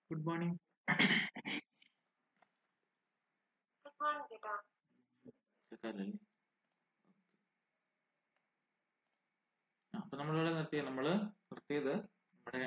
Good morning good morning ചേട്ടാ കേൾക്കാറില്ലേ അപ്പൊ നമ്മളിവിടെ നിർത്തിയത് നമ്മള് നിർത്തിയത് നമ്മുടെ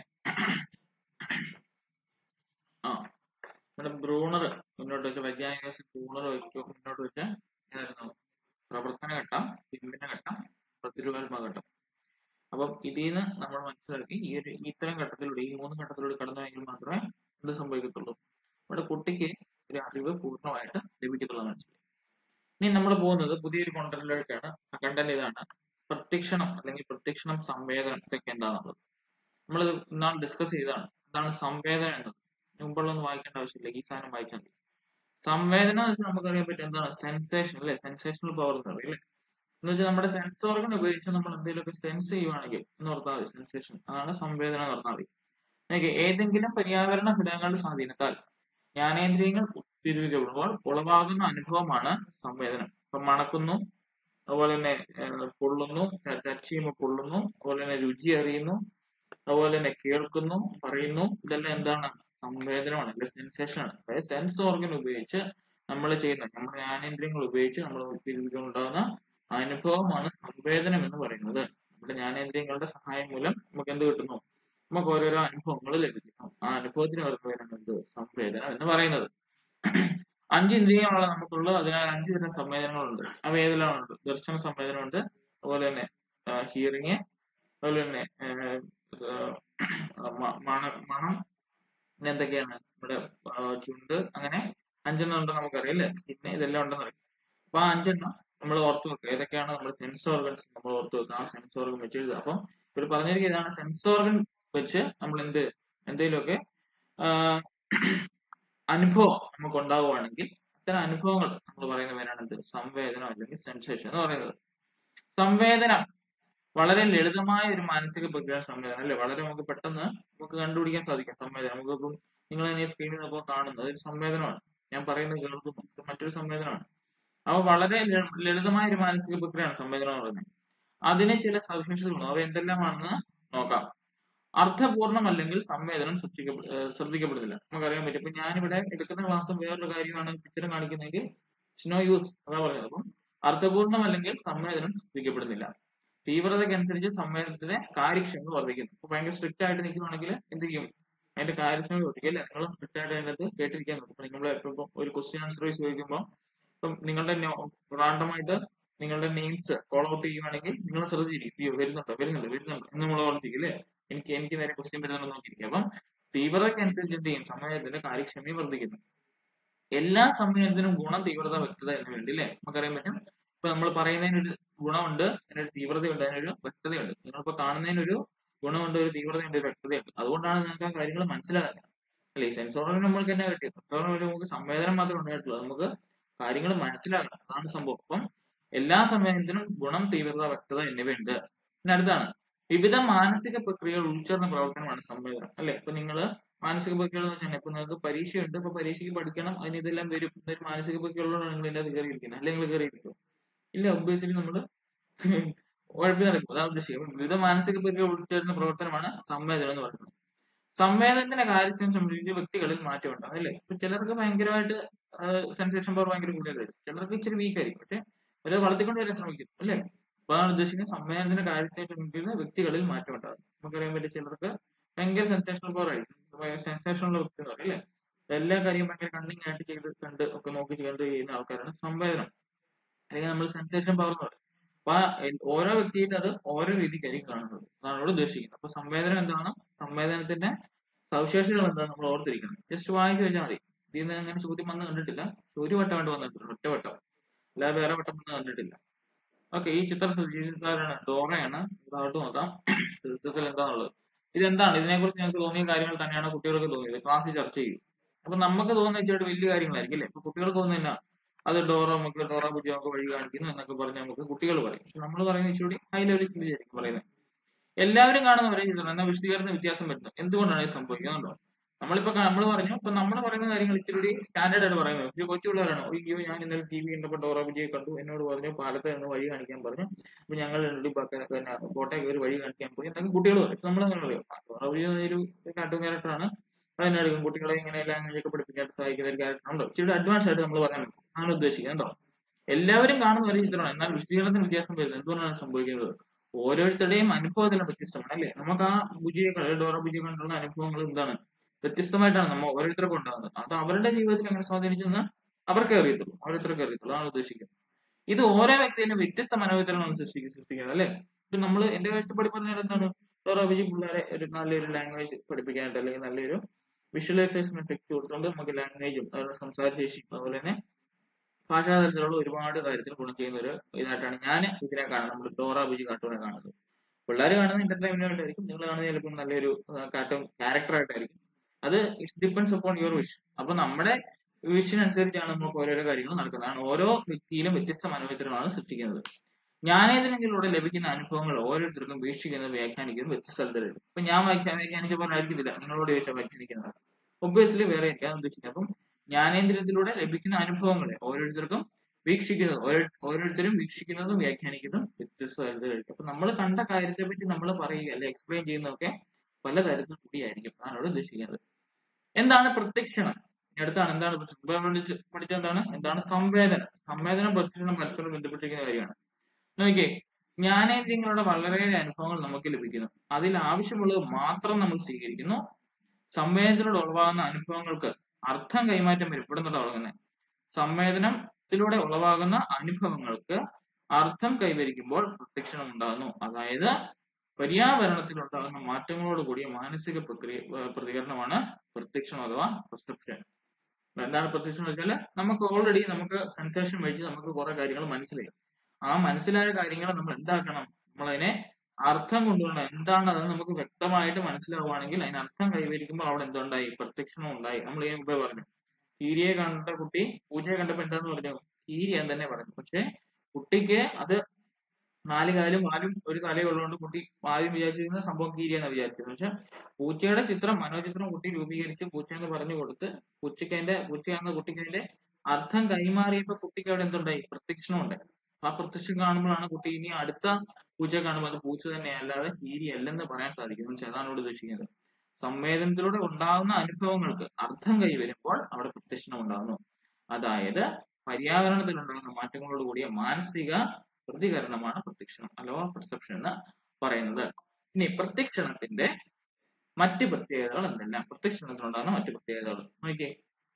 ആ നമ്മുടെ ബ്രൂണർ മുന്നോട്ട് വെച്ച വൈജ്ഞാനിക ബ്രൂണർ വെച്ച് മുന്നോട്ട് വെച്ച ഏതായിരുന്നു പ്രവർത്തന ഘട്ടം പിന്തുണ ഘട്ടം പ്രതിരൂപാത്മക ഘട്ടം അപ്പം ഇതിൽ നിന്ന് നമ്മൾ മനസ്സിലാക്കി ഈ ഒരു ഇത്തരം ഘട്ടത്തിലൂടെ ഈ മൂന്ന് ഘട്ടത്തിലൂടെ കടന്നുപോയെങ്കിൽ മാത്രമേ എന്ത് സംഭവിക്കത്തുള്ളൂ നമ്മുടെ കുട്ടിക്ക് ഒരു അറിവ് പൂർണ്ണമായിട്ട് ലഭിക്കത്തുള്ളൂ മനസ്സിലായി ഇനി നമ്മൾ പോകുന്നത് പുതിയൊരു കോണ്ടന്റിലേക്കാണ് കണ്ടന്റ് ഇതാണ് പ്രത്യക്ഷണം അല്ലെങ്കിൽ പ്രത്യക്ഷണം സംവേദനം ഇതൊക്കെ എന്താണെന്നുള്ളത് നമ്മൾ ഇന്നാൾ ഡിസ്കസ് ചെയ്തതാണ് എന്താണ് സംവേദനം എന്നത് മുമ്പുള്ളൊന്നും വായിക്കേണ്ട ആവശ്യമില്ല ഈ സാധനം വായിക്കാൻ മതി സംവേദനം എന്ന് വെച്ചാൽ നമുക്കറിയാൻ പറ്റും എന്താണ് സെൻസേഷൻ അല്ലെ സെൻസേഷണൽ പവർ എന്ന് പറയും അല്ലെ എന്ന് വെച്ചാൽ നമ്മുടെ സെൻസ് ഓർഗൻ ഉപയോഗിച്ച് നമ്മൾ എന്തെങ്കിലുമൊക്കെ സെൻസ് ചെയ്യുവാണെങ്കിൽ എന്ന് ഓർത്താൽ മതി സെൻസേഷൻ അതാണ് സംവേദനം എന്ന് പറഞ്ഞാൽ മതി ഓക്കെ ഏതെങ്കിലും പര്യാവരണ ഘടകങ്ങളുടെ സ്വാധീനത്താൽ ജ്ഞാനേന്ദ്രിയങ്ങൾ ഉത്തേജിപ്പിക്കപ്പെടുമ്പോൾ ഉളവാകുന്ന അനുഭവമാണ് സംവേദനം ഇപ്പൊ മണക്കുന്നു അതുപോലെ തന്നെ ഏഹ്, പൊള്ളുന്നു ടച്ച് ചെയ്യുമ്പോൾ പൊള്ളുന്നു അതുപോലെ തന്നെ രുചി അറിയുന്നു അതുപോലെ തന്നെ കേൾക്കുന്നു പറയുന്നു ഇതെല്ലാം എന്താണ് സംവേദനമാണ് അല്ലെ സെൻസേഷൻ ആണ് അതായത് സെൻസ് ഓർഗൻ ഉപയോഗിച്ച് നമ്മൾ ചെയ്യുന്ന നമ്മുടെ ജ്ഞാനേന്ദ്രിയങ്ങൾ ഉപയോഗിച്ച് നമ്മൾ ഉണ്ടാകുന്ന അനുഭവമാണ് സംവേദനം എന്ന് പറയുന്നത് നമ്മുടെ ജ്ഞാനേന്ദ്രിയങ്ങളുടെ സഹായം മൂലം നമുക്ക് എന്ത് കിട്ടുന്നു നമുക്ക് ഓരോരോ അനുഭവങ്ങൾ ലഭിക്കുന്നു ആ അനുഭവത്തിന് പറയുന്ന പേരാണ് എന്ത് സംവേദനം എന്ന് പറയുന്നത് അഞ്ച് ഇന്ദ്രിയങ്ങളാണ് നമുക്കുള്ളത് അതിനാൽ അഞ്ച് തരം സംവേദനങ്ങളുണ്ട് അവ ഏതെല്ലാമുണ്ട് ദർശന സംവേദനമുണ്ട് അതുപോലെ തന്നെ ഹിയറിങ് അതുപോലെ തന്നെ ആഹ്, ആഹ്, മ- മണം മണം പിന്നെ എന്തൊക്കെയാണ് നമ്മുടെ ആഹ്, ചുണ്ട് അങ്ങനെ അഞ്ചെണ്ണം ഉണ്ടെന്ന് നമുക്കറിയാം അല്ലേ സ്കിന്ന് ഇതെല്ലാം ഉണ്ടെന്ന് അറിയാം അപ്പൊ ആ അഞ്ചെണ്ണം നമ്മൾ ഓർത്ത് വെക്കുക ഏതൊക്കെയാണ് നമ്മുടെ സെൻസ് ഓർഗൻസ് നമ്മൾ ഓർത്ത് വെക്കുക ആ സെൻസ് ഓർഗൻ വെച്ച് എഴുതുക അപ്പം ഇവർ പറഞ്ഞിരിക്കുന്നത് ഇതാണ് സെൻസ് ഓർഗൻ വെച്ച് നമ്മൾ എന്ത് എന്തെങ്കിലുമൊക്കെ ആഹ്, അനുഭവം നമുക്ക് ഉണ്ടാവുകയാണെങ്കിൽ അത്തരം അനുഭവങ്ങൾ നമ്മൾ പറയുന്ന പേരാണ് എന്ത് സംവേദനം അല്ലെങ്കിൽ സെൻസേഷൻ എന്ന് പറയുന്നത് സംവേദനം വളരെ ലളിതമായ ഒരു മാനസിക പ്രക്രിയയാണ് സംവേദനം അല്ലെ വളരെ നമുക്ക് പെട്ടെന്ന് നമുക്ക് കണ്ടുപിടിക്കാൻ സാധിക്കും സംവേദനം നമുക്കിപ്പം നിങ്ങൾ തന്നെ സ്ക്രീനിൽ നിന്നപ്പോൾ കാണുന്നത് ഒരു സംവേദനമാണ് ഞാൻ പറയുന്നത് കേൾക്കുന്നു ഇത് മറ്റൊരു സംവേദനമാണ് അവ വളരെ ലളിത- ലളിതമായ ഒരു മാനസിക പ്രക്രിയയാണ് സംവേദനം എന്ന് പറയുന്നത് അതിന് ചില സവിശേഷതകളുണ്ട് അവ എന്തെല്ലാമാണെന്ന് നോക്കാം അർത്ഥപൂർണമല്ലെങ്കിൽ സംവേദനം ശ്രദ്ധിക്കപ്പെ- ഏഹ് ശ്രദ്ധിക്കപ്പെടുന്നില്ല നമുക്കറിയാൻ പറ്റും ഇപ്പൊ ഞാനിവിടെ എടുക്കുന്ന ക്ലാസ്സും വേറൊരു കാര്യമാണ് പിക്ചർ കാണിക്കുന്നതെങ്കിൽ സ്നോ യൂസ് അതാ പറയുന്നത് അപ്പം അർത്ഥപൂർണമല്ലെങ്കിൽ സംവേദനം ശ്രദ്ധിക്കപ്പെടുന്നില്ല തീവ്രതയ്ക്കനുസരിച്ച് സംവേദനത്തിന്റെ കാര്യക്ഷമത വർദ്ധിക്കുന്നു ഇപ്പൊ ഭയങ്കര സ്ട്രിക്റ്റ് ആയിട്ട് നിൽക്കുവാണെങ്കിൽ എന്ത് ചെയ്യും അതിന്റെ കാര്യക്ഷമത വർദ്ധിക്കും അല്ലെ നിങ്ങൾ സ്ട്രിക്റ്റ് ആയിട്ട് അതിനകത്ത് കേട്ടിരിക്കാൻ നോക്കും ഇപ്പൊ നിങ്ങൾ ഇപ്പൊ ഒരു ക്വസ്റ്റ്യൻ ആൻസർ വൈസ് ചോദിക്കുമ്പോൾ ഇപ്പം നിങ്ങളുടെ റാൻഡം ആയിട്ട് നിങ്ങളുടെ നെയിംസ് കോൾ ഔട്ട് ചെയ്യുവാണെങ്കിൽ നിങ്ങൾ ശ്രദ്ധിച്ചിരിക്കും അയ്യോ വരുന്നുണ്ടോ വരുന്നുണ്ട് വരുന്നുണ്ട് എന്ന് നമ്മൾ ഓർമ്മിക്കും അല്ലേ എനിക്ക് എനിക്ക് നേരെ ക്വസ്റ്റ്യൻ വരുന്നുണ്ടോ നോക്കിയിരിക്കും അപ്പം തീവ്രതയ്ക്കനുസരിച്ച് എന്ത് ചെയ്യും സമയത്തിന്റെ കാര്യക്ഷമത വർദ്ധിക്കുന്നു എല്ലാ സമയത്തിനും ഗുണം തീവ്രത വ്യക്തത എന്ന് വേണ്ടി അല്ലേ നമുക്കറിയാൻ പറ്റും ഇപ്പൊ നമ്മൾ പറയുന്നതിനൊരു ഗുണമുണ്ട് അതിനൊരു തീവ്രതയുണ്ട് അതിനൊരു വ്യക്തതയുണ്ട് നിങ്ങളിപ്പോ കാണുന്നതിനൊരു ഗുണമുണ്ട് ഒരു തീവ്രതയുണ്ട് ഒരു വ്യക്തതയുണ്ട് അതുകൊണ്ടാണ് നിങ്ങൾക്ക് ആ കാര്യങ്ങൾ മനസ്സിലാകുന്നത് അല്ലേ സെൻസോറിന് നമ്മൾക്ക് തന്നെ കിട്ടിയത് സെൻസോറിന് നമുക്ക് സംവേദനം മാത്രമേ ഉണ്ടായിട്ടുള്ളൂ നമുക്ക് കാര്യങ്ങൾ മനസ്സിലാക്കണം അതാണ് സംഭവം അപ്പം എല്ലാ സമയത്തിനും ഗുണം തീവ്രത വ്യക്തത എന്നിവയുണ്ട് പിന്നെ അടുത്താണ് വിവിധ മാനസിക പ്രക്രിയകൾ ഉൾച്ചേർന്ന പ്രവർത്തനമാണ് സംവേദനം അല്ലെ ഇപ്പൊ നിങ്ങള് മാനസിക പ്രക്രിയകൾ എന്ന് വെച്ചാൽ ഇപ്പൊ നിങ്ങൾക്ക് പരീക്ഷയുണ്ട് ഇപ്പൊ പരീക്ഷയ്ക്ക് പഠിക്കണം അതിന് ഇതെല്ലാം വരും എന്നൊരു മാനസിക പ്രക്രിയകളോട് നിങ്ങൾ ഇതിനകത്ത് കയറിയിരിക്കുന്നത് അല്ലെങ്കിൽ നിങ്ങൾ കയറിയിരിക്കും ഇല്ല ഉദ്ദേശിച്ച് നമ്മള് ഉഴപ്പി നടക്കും അതാണ് ഉദ്ദേശിക്കുന്നത് അപ്പൊ വിവിധ മാനസിക പ്രക്രിയ ഉൾച്ചേർന്ന പ്രവർത്തനമാണ് സംവേദനം എന്ന് പറയുന്നത് സംവേദനത്തിന്റെ കാര്യസ്ഥം സംബന്ധിച്ച് വ്യക്തികളിൽ മാറ്റം ഉണ്ടാകും അല്ലേ ഇപ്പൊ ചിലർക്ക് ഭയങ്കരമായിട്ട് സെൻസേഷൻ പവർ ഭയങ്കര കൂടുതലായിരിക്കും ചിലർക്ക് ഇച്ചിരി വീക്ക് ആയിരിക്കും പക്ഷെ അവരെ വളർത്തിക്കൊണ്ട് വരാൻ ശ്രമിക്കും അല്ലേ അപ്പൊ അതാണ് ഉദ്ദേശിക്കുന്നത് സംവേദനത്തിന്റെ കാര്യസ്ഥം സംബന്ധിക്കുന്ന വ്യക്തികളിൽ മാറ്റം ഉണ്ടാകും നമുക്കറിയാൻ പറ്റും ചിലർക്ക് ഭയങ്കര സെൻസേഷണൽ പവർ ആയിരിക്കും സെൻസേഷണൽ വ്യക്തി എന്ന് പറയും അല്ലേ എല്ലാ കാര്യവും ഭയങ്കര കണ്ണിങ് ആയിട്ട് ചെയ്ത് കണ്ട് ഒക്കെ നോക്കി കണ്ട് ചെയ്യുന്ന ആൾക്കാരാണ് സംവേദനം അല്ലെങ്കിൽ നമ്മൾ സെൻസേഷൻ പവർ എന്ന് പറയും അപ്പൊ ആ എ- ഓരോ വ്യക്തിയുടെ അത് ഓരോ രീതിക്കായിരിക്കും കാണുന്നത് അതാണ് ഇവിടെ ഉദ്ദേശിക്കുന്നത് അപ്പൊ സംവേദനം എന്താണ് സംവേദനത്തിന്റെ സവിശേഷതകൾ എന്താണ് നമ്മൾ ഓർത്തിരിക്കണം ജസ്റ്റ് വായിച്ചു വെച്ചാൽ മതി ഇതിൽ നിന്ന് അങ്ങനെ ചോദ്യം വന്ന് കണ്ടിട്ടില്ല ഒരു വട്ടം വേണ്ടി വന്നിട്ടുണ്ട് ഒറ്റ വട്ടം അല്ലാതെ വേറെ വട്ടം വന്ന് കണ്ടിട്ടില്ല ഓക്കെ ഈ ചിത്രം സൃഷ്ടിച്ചതാരാണ് ഡോറയാണ് ഇതായിട്ട് നോക്കാം ചിത്രത്തിൽ എന്താണുള്ളത് ഇതെന്താണ് ഇതിനെക്കുറിച്ച് ഞങ്ങൾക്ക് തോന്നിയ കാര്യങ്ങൾ തന്നെയാണ് കുട്ടികൾക്ക് തോന്നിയത് ക്ലാസ്സിൽ ചർച്ച ചെയ്യും അപ്പൊ നമുക്ക് തോന്നുന്ന ഇച്ചിരി വലിയ കാര്യങ്ങളായിരിക്കും അല്ലേ ഇപ്പൊ കുട്ടികൾക്ക് തോന്നുന്നില്ല അത് ഡോറ നമുക്ക് ഡോറ ബുജി നമുക്ക് വഴി കാണിക്കുന്നു എന്നൊക്കെ പറഞ്ഞ് നമുക്ക് കുട്ടികൾ പറയും പക്ഷെ നമ്മൾ പറയുന്ന ഇച്ചിരി ഹൈ ലെവലിൽ ചിന്തിച്ചായിരിക്കും പറയുന്നത് എല്ലാവരും കാണുന്ന ഒരേ ചിത്രം എന്നാൽ വിശദീകരണ വ്യത്യാസം വരുന്നു എന്തുകൊണ്ടാണ് ഇത് സംഭവിക്കുന്നുണ്ടോ നമ്മളിപ്പോ നമ്മൾ പറഞ്ഞു ഇപ്പൊ നമ്മൾ പറയുന്ന കാര്യങ്ങൾ ഇച്ചിരി സ്റ്റാൻഡേർഡ് ആയിട്ട് പറയുന്നത് പക്ഷെ കൊച്ചു പിള്ളേരാണ് അയ്യോ ഞാൻ ഇന്നലെ ടി വി കണ്ടപ്പോൾ ഡോറ ബുജിയെ കണ്ടു എന്നോട് പറഞ്ഞു പാലത്ത് നിന്ന് വഴി കാണിക്കാൻ പറഞ്ഞു അപ്പൊ ഞങ്ങൾ രണ്ടു പിന്നെ കോട്ടയം ഒരു വഴി കാണിക്കാൻ പോയി എന്നൊക്കെ കുട്ടികൾ പറയും പക്ഷെ നമ്മൾ അങ്ങനെ പറയും ഡോറ ബുജി ഒരു കാർട്ടൂൺ ക്യാരക്ടറാണ് അതിനായിരിക്കും കുട്ടികളെ ഇങ്ങനെ ലാംഗ്വേജ് ഒക്കെ പഠിപ്പിക്കാൻ സഹായിക്കുന്ന ഒരു ക്യാരക്ടർ ഉണ്ട് ഇച്ചിരി അഡ്വാൻസ് ആയിട്ട് നമ്മൾ പറയാൻ ആണ് ഉദ്ദേശിക്കുന്നത് കേട്ടോ എല്ലാവരും കാണുന്ന ഒരു ചിത്രമാണ് എന്നാൽ വിശദീകരണത്തിന് വ്യത്യാസം വരുന്നത് എന്തുകൊണ്ടാണ് സംഭവിക്കുന്നത് ഓരോരുത്തരുടെയും അനുഭവത്തിലും വ്യത്യസ്തമാണ് അല്ലേ നമുക്ക് ആ ബുജിയെ കണ്ട് ഡോറ ബുജിയെ കണ്ടുള്ള അനുഭവങ്ങൾ എന്താണ് വ്യത്യസ്തമായിട്ടാണ് നമ്മൾ ഓരോരുത്തർക്കും ഉണ്ടാകുന്നത് അത് അവരുടെ ജീവിതത്തിൽ എങ്ങനെ സ്വാധീനിച്ചെന്ന് അവർക്ക് അറിയത്തുള്ളൂ ഓരോരുത്തർക്ക് അറിയത്തുള്ളൂ അതാണ് ഉദ്ദേശിക്കുന്നത് ഇത് ഓരോ വ്യക്തിയിലും വ്യത്യസ്ത മനോവിതരണമാണ് സൃഷ്ടിക്കുന്നത് സൃഷ്ടിക്കുന്നത് അല്ലെ ഇപ്പൊ നമ്മൾ എന്റെ കാഴ്ചപ്പാടി പറഞ്ഞാൽ എന്താണ് ഡോറ ബുജി പിള്ളേരെ ഒരു നല്ലൊരു ലാംഗ്വേജ് പഠിപ്പിക്കാനായിട്ട് അല്ലെങ്കിൽ നല്ലൊരു വിഷ്വലൈസേഷൻ എഫക്ട് കൊടുത്തുകൊണ്ട് നമുക്ക് ലാംഗ്വേജും അതുപോലെ സംസാരശേഷിയും അതുപോലെ തന്നെ ഭാഷാതലത്തിലുള്ള ഒരുപാട് കാര്യത്തിൽ ഗുണം ചെയ്യുന്ന ഒരു ഇതായിട്ടാണ് ഞാൻ ഇതിനെ കാണുന്നത് നമ്മൾ ഡോറ ബുജി കാർട്ടൂണെ കാണുന്നത് പിള്ളേർ കാണുന്നത് എന്റർടൈൻമെന്റ് ആയിരിക്കും നിങ്ങൾ കാണുന്നത് ചിലപ്പോൾ നല്ലൊരു കാർട്ടൂൺ ക്യാരക്ടർ ആയിട്ടായിരിക്കും അത് it's depends upon your wish അപ്പൊ നമ്മുടെ വിഷിനനുസരിച്ചാണ് നമുക്ക് ഓരോരോ കാര്യങ്ങൾ നടക്കുന്നത് അതാണ് ഓരോ വ്യക്തിയിലും വ്യത്യസ്ത മനോവിതരണമാണ് സൃഷ്ടിക്കുന്നത് ജ്ഞാനേന്ദ്രങ്ങളിലൂടെ ലഭിക്കുന്ന അനുഭവങ്ങൾ ഓരോരുത്തർക്കും വീക്ഷിക്കുന്നത് വ്യാഖ്യാനിക്കുന്നത് വ്യത്യസ്ത സ്ഥലത്തായിരിക്കും ഇപ്പൊ ഞാൻ വ്യാഖ്യാ വ്യാഖ്യാനിച്ച പോലെ ആയിരിക്കത്തില്ല നിങ്ങളോട് ചോദിച്ചാൽ വ്യാഖ്യാനിക്കുന്നത് ഒബ്വിയസ്ലി വേറെ ഞാൻ ഉദ്ദേശിക്കുന്നത് അപ്പം ജ്ഞാനേന്ദ്രിയത്തിലൂടെ ലഭിക്കുന്ന അനുഭവങ്ങളെ ഓരോരുത്തർക്കും വീക്ഷിക്കുന്നത് ഓരോ ഓരോരുത്തരും വീക്ഷിക്കുന്നതും വ്യാഖ്യാനിക്കുന്നതും വ്യത്യസ്ത തരത്തിലായിരിക്കും അപ്പൊ നമ്മൾ കണ്ട കാര്യത്തെ പറ്റി നമ്മൾ പറയുക അല്ലെ എക്സ്പ്ലെയിൻ ചെയ്യുന്നതൊക്കെ പല തരത്തിൽ കൂടിയായിരിക്കും അതാണ് ഇവിടെ ഉദ്ദേശിക്കുന്നത് എന്താണ് പ്രത്യക്ഷണം ഇനി അടുത്താണ് എന്താണ് പ്രത്യക്ഷണം? ഇപ്പൊ പഠിച്ച പഠിച്ച എന്താണ് എന്താണ് സംവേദനം സംവേദനം പ്രത്യക്ഷണം പരസ്പരം ബന്ധപ്പെട്ടിരിക്കുന്ന കാര്യമാണ് നോക്കിയേ ജ്ഞാനേന്ദ്രിയങ്ങളുടെ വളരെയേറെ അനുഭവങ്ങൾ നമുക്ക് ലഭിക്കുന്നു അതിൽ ആവശ്യമുള്ളത് മാത്രം നമ്മൾ സ്വീകരിക്കുന്നു സംവേദനത്തിലൂടെ ഉളവാകുന്ന അനുഭവങ്ങൾക്ക് അർത്ഥം കൈമാറ്റം വരും ഇവിടെ നിന്നുള്ള തുടങ്ങുന്നത് സംവേദനത്തിലൂടെ ഉളവാകുന്ന അനുഭവങ്ങൾക്ക് അർത്ഥം കൈവരിക്കുമ്പോൾ പ്രത്യക്ഷണം ഉണ്ടാകുന്നു അതായത് പര്യാവരണത്തിൽ ഉണ്ടാകുന്ന മാറ്റങ്ങളോട് കൂടിയ മാനസിക പ്രക്രിയ ഏർ പ്രതികരണമാണ് പ്രത്യക്ഷണം അഥവാ പെർസെപ്ഷൻ എന്താണ് പ്രത്യക്ഷം എന്ന് വെച്ചാൽ നമുക്ക് ഓൾറെഡി നമുക്ക് സെൻസേഷൻ വഴിച്ച് നമുക്ക് കുറെ കാര്യങ്ങൾ മനസ്സിലായി ആ മനസ്സിലായ കാര്യങ്ങൾ നമ്മൾ എന്താക്കണം നമ്മളതിനെ അർത്ഥം കൊണ്ടുവരണം എന്താണ് അത് നമുക്ക് വ്യക്തമായിട്ട് മനസ്സിലാവുകയാണെങ്കിൽ അതിന് അർത്ഥം കൈവരിക്കുമ്പോൾ അവിടെ എന്തുണ്ടായി പ്രത്യക്ഷണം ഉണ്ടായി നമ്മൾ ഈ മുമ്പേ പറഞ്ഞു കീരിയെ കണ്ട കുട്ടി പൂച്ചയെ കണ്ടപ്പോ എന്താന്ന് പറഞ്ഞു കീരി എന്ന് തന്നെ പറഞ്ഞു പക്ഷെ കുട്ടിക്ക് അത് നാല് കാലും വാലും ഒരു തലയും ഉള്ളതുകൊണ്ട് കുട്ടി ആദ്യം വിചാരിച്ചിരുന്ന സംഭവം കീരിയെന്ന് വിചാരിച്ചത് പക്ഷെ പൂച്ചയുടെ ചിത്രം മനോചിത്രം കുട്ടി രൂപീകരിച്ച് പൂച്ചയെന്ന് പറഞ്ഞു കൊടുത്ത് പൂച്ചയ്ക്ക് അതിന്റെ പൂച്ചയാണെന്ന കുട്ടിക്ക് അതിന്റെ അർത്ഥം കൈമാറിയപ്പോ കുട്ടിക്ക് അവിടെ എന്തുണ്ടായി പ്രത്യക്ഷണം ഉണ്ടായി ആ പ്രത്യക്ഷം കാണുമ്പോഴാണ് കുട്ടി ഇനി അടുത്ത പൂച്ച കാണുമ്പോൾ അത് പൂച്ച തന്നെ അല്ലാതെ കീരി അല്ലെന്ന് പറയാൻ സാധിക്കും എന്ന് വെച്ചാൽ അതാണ് ഇവിടെ ഉദ്ദേശിക്കുന്നത് സംവേദനത്തിലൂടെ ഉണ്ടാകുന്ന അനുഭവങ്ങൾക്ക് അർത്ഥം കൈവരുമ്പോൾ അവിടെ പ്രത്യക്ഷണം ഉണ്ടാകുന്നു അതായത് പര്യാവരണത്തിൽ ഉണ്ടാകുന്ന മാറ്റങ്ങളോട് കൂടിയ മാനസിക പ്രതികരണമാണ് പ്രത്യക്ഷണം അഥവാ പെർസെപ്ഷൻ എന്ന് പറയുന്നത് ഇനി പ്രത്യക്ഷണത്തിന്റെ മറ്റ് പ്രത്യേകതകൾ എന്തെല്ലാം പ്രത്യക്ഷണത്തിനുണ്ടാകുന്ന മറ്റ് പ്രത്യേകതകൾ നോക്കിയേ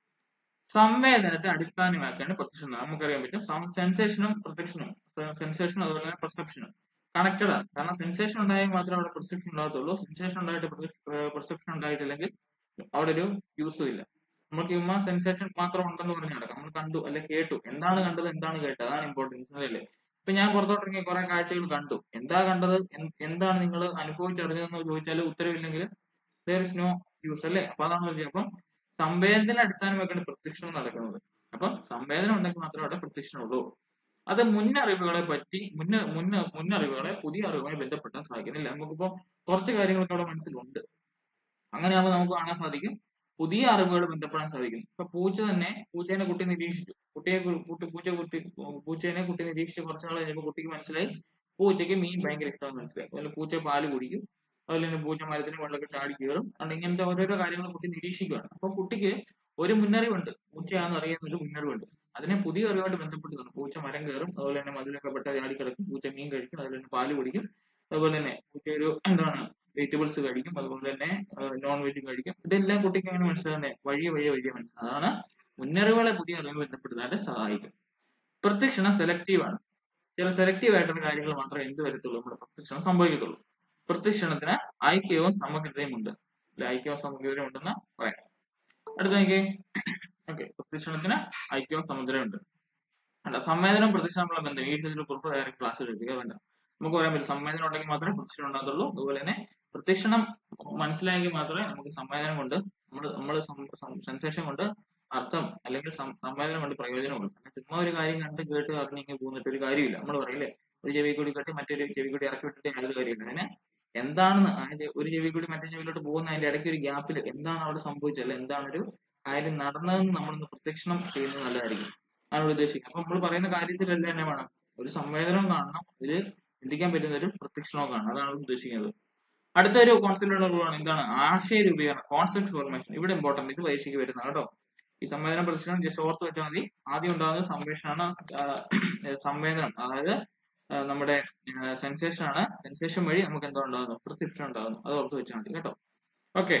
സംവേദനത്തെ അടിസ്ഥാനമാക്കിയാണ് പ്രത്യക്ഷം നമുക്കറിയാൻ പറ്റും സെൻസേഷനും പ്രത്യക്ഷനും സെൻസേഷനും അതുപോലെ തന്നെ പെർസെപ്ഷനും കണക്റ്റഡ് ആണ് കാരണം സെൻസേഷൻ ഉണ്ടായെങ്കിൽ മാത്രമേ അവിടെ പെർസെപ്ഷൻ ഉണ്ടാകത്തുള്ളൂ സെൻസേഷൻ ഉണ്ടായിട്ട് പെർസെപ്ഷൻ ഉണ്ടായിട്ടില്ലെങ്കിൽ അവിടെ ഒരു യൂസും ഇല്ല നമുക്ക് ചുമ്മാ സെൻസേഷൻ മാത്രം ഉണ്ടെന്ന് പറഞ്ഞ് നടക്കാം നമ്മൾ കണ്ടു അല്ലെ കേട്ടു എന്താണ് കണ്ടത് എന്താണ് കേട്ടത് അതാണ് ഇമ്പോർട്ടൻസ് അല്ലേ ഇപ്പൊ ഞാൻ പുറത്തോട്ടിറങ്ങി കുറെ കാഴ്ചകൾ കണ്ടു എന്താ കണ്ടത് എന്ത് എന്താണ് നിങ്ങൾ അനുഭവിച്ചറിഞ്ഞതെന്ന് ചോദിച്ചാൽ ഉത്തരവില്ലെങ്കിൽ ദർ ഇസ് നോ യൂസ് അല്ലേ അപ്പൊ അതാണ് പറഞ്ഞത് അപ്പം സംവേദന അടിസ്ഥാനമാക്കിയാണ് പ്രത്യക്ഷണം നടക്കുന്നത് അപ്പം സംവേദനം ഉണ്ടെങ്കിൽ മാത്രമേ അവിടെ പ്രത്യക്ഷണം ഉള്ളൂ അത് മുന്നറിവുകളെ പറ്റി മുന്ന മുന്ന മുന്നറിവുകളെ പുതിയ അറിവുമായി ബന്ധപ്പെട്ടാൻ സാധിക്കുന്നില്ല നമുക്കിപ്പോ കുറച്ച് കാര്യങ്ങളൊക്കെ അവിടെ മനസ്സിലുണ്ട് അങ്ങനെയാകുമ്പോൾ നമുക്ക് കാണാൻ സാധിക്കും പുതിയ അറിവുകൾ ബന്ധപ്പെടാൻ സാധിക്കും ഇപ്പൊ പൂച്ച തന്നെ പൂച്ചേനെ കുട്ടി നിരീക്ഷിച്ചു കുട്ടിയെ കു- കുട്ടി പൂച്ച കുട്ടി പൂച്ചേനെ കുട്ടി നിരീക്ഷിച്ച് കുറച്ച് നാൾ കഴിഞ്ഞപ്പോൾ കുട്ടിക്ക് മനസ്സിലായി പൂച്ചയ്ക്ക് മീൻ ഭയങ്കര ഇഷ്ടമാണെന്ന് മനസ്സിലായി അതുപോലെ പൂച്ച പാല് കുടിക്കും അതുപോലെ തന്നെ പൂച്ച മരത്തിന് വെള്ളമൊക്കെ ചാടി കയറും അതുകൊണ്ട് ഇങ്ങനത്തെ ഓരോരോ കാര്യങ്ങൾ കുട്ടി നിരീക്ഷിക്കുകയാണ് അപ്പൊ കുട്ടിക്ക് ഒരു മുന്നറിവുണ്ട് പൂച്ചയാണെന്ന് അറിയുന്ന ഒരു മുന്നറിവുണ്ട് അതിനെ പുതിയ അറിവായിട്ട് ബന്ധപ്പെട്ടതാണ് പൂച്ച മരം കയറും അതുപോലെ തന്നെ മതിലൊക്കെ പെട്ട ചാടി കിടക്കും പൂച്ച മീൻ കഴിക്കും അതുപോലെ തന്നെ പാല് കുടിക്കും അതുപോലെ തന്നെ പൂച്ച ഒരു എന്താണ് വെജിറ്റബിൾസ് കഴിക്കും അതുപോലെ തന്നെ നോൺ വെജും കഴിക്കും ഇതെല്ലാം കുട്ടിക്ക് എങ്ങനെ മനസ്സിലാകുന്നത് വഴിയെ വഴിയെ വഴിയെ മനസ്സിലാകും അതാണ് മുന്നറിവുകളെ പുതിയ അറിവ് ബന്ധപ്പെടുത്താനായിട്ട് സഹായിക്കും പ്രത്യക്ഷണം സെലക്റ്റീവ് ആണ് ചില സെലക്റ്റീവ് ആയിട്ടുള്ള കാര്യങ്ങൾ മാത്രമേ എന്ത് വരത്തുള്ളൂ നമ്മുടെ പ്രത്യക്ഷണം സംഭവിക്കത്തുള്ളൂ പ്രത്യക്ഷണത്തിന് ഐക്യവും സമഗ്രതയും ഉണ്ട് അല്ലെ ഐക്യവും സമഗ്രതയും ഉണ്ടെന്ന് പറയാം അടുത്ത നോക്കിയേ ഓക്കെ പ്രത്യക്ഷണത്തിന് ഐക്യവും സമഗ്രതയും ഉണ്ട് അല്ല സംവേദനം പ്രത്യക്ഷമുള്ള ബന്ധം ഈ വിഷയത്തിൽ കുറിപ്പ് വേറെ ക്ലാസ് എടുക്കുക വേണ്ട നമുക്ക് പറയാൻ പറ്റും സംവേദനം ഉണ്ടെങ്കിൽ മാത്രമേ പ്രത്യക്ഷണം ഉണ്ടാകത്തുള്ളൂ അതുപോലെ തന്നെ പ്രത്യക്ഷണം മനസ്സിലായെങ്കിൽ മാത്രമേ നമുക്ക് സംവേദനം കൊണ്ട് നമ്മൾ നമ്മൾ സെൻസേഷൻ കൊണ്ട് അർത്ഥം അല്ലെങ്കിൽ സം- സംവേദനം കൊണ്ട് പ്രയോജനമുള്ളൂ കാരണം ചുമ്മാ ഒരു കാര്യം കണ്ട് കേട്ട് അറിഞ്ഞ് ഇങ്ങനെ പോന്നിട്ട് ഒരു കാര്യമില്ല നമ്മൾ പറയില്ലേ ഒരു ചെവി കൂടി കെട്ടി മറ്റൊരു ചെവി കൂടി ഇറക്കി വിട്ടിട്ട് യാതൊരു കാര്യമില്ല അതിനെ എന്താണെന്ന് ആ ചെ- ഒരു ചെവി കൂടി മറ്റേ ചെവിയിലോട്ട് പോകുന്ന അതിന്റെ ഇടയ്ക്ക് ഒരു ഗ്യാപ്പിൽ എന്താണ് അവിടെ സംഭവിച്ചത് അല്ലെ എന്താണ് ഒരു കാര്യം നടന്നതെന്ന് നമ്മളൊന്ന് പ്രത്യക്ഷണം ചെയ്യുന്നത് നല്ലതായിരിക്കും ആണ് ഇവിടെ ഉദ്ദേശിക്കുന്നത് അപ്പൊ നമ്മൾ പറയുന്ന കാര്യത്തിലെല്ലാം തന്നെ വേണം ഒരു സംവേദനവും കാണണം ഒരു ചിന്തിക്കാൻ പറ്റുന്ന ഒരു പ്രത്യക്ഷണവും കാണണം അതാണ് ഇവിടെ ഉദ്ദേശിക്കുന്നത് അടുത്ത ഒരു കോൺസെപ്റ്റ് ഉള്ള റൂളാണ് എന്താണ് ആശയ രൂപീകരണം കോൺസെപ്റ്റ് ഫോർമേഷൻ ഇവിടെ ഇമ്പോർട്ടന്റ് ഇത് പരീക്ഷയ്ക്ക് വരുന്നത് കേട്ടോ ഈ സംവേദന പ്രദർശനം ജസ്റ്റ് ഓർത്ത് വെച്ചാൽ മതി ആദ്യം ഉണ്ടാകുന്നത് സംവേഷനാണ് സംവേദനം അതായത് ആ, നമ്മുടെ സെൻസേഷൻ ആണ് സെൻസേഷൻ വഴി നമുക്ക് എന്താ ഉണ്ടാകുന്നു പ്രിസ്ക്രിപ്ഷൻ ഉണ്ടാകുന്നു അത് ഓർത്ത് വെച്ചാൽ മതി കേട്ടോ ഓക്കെ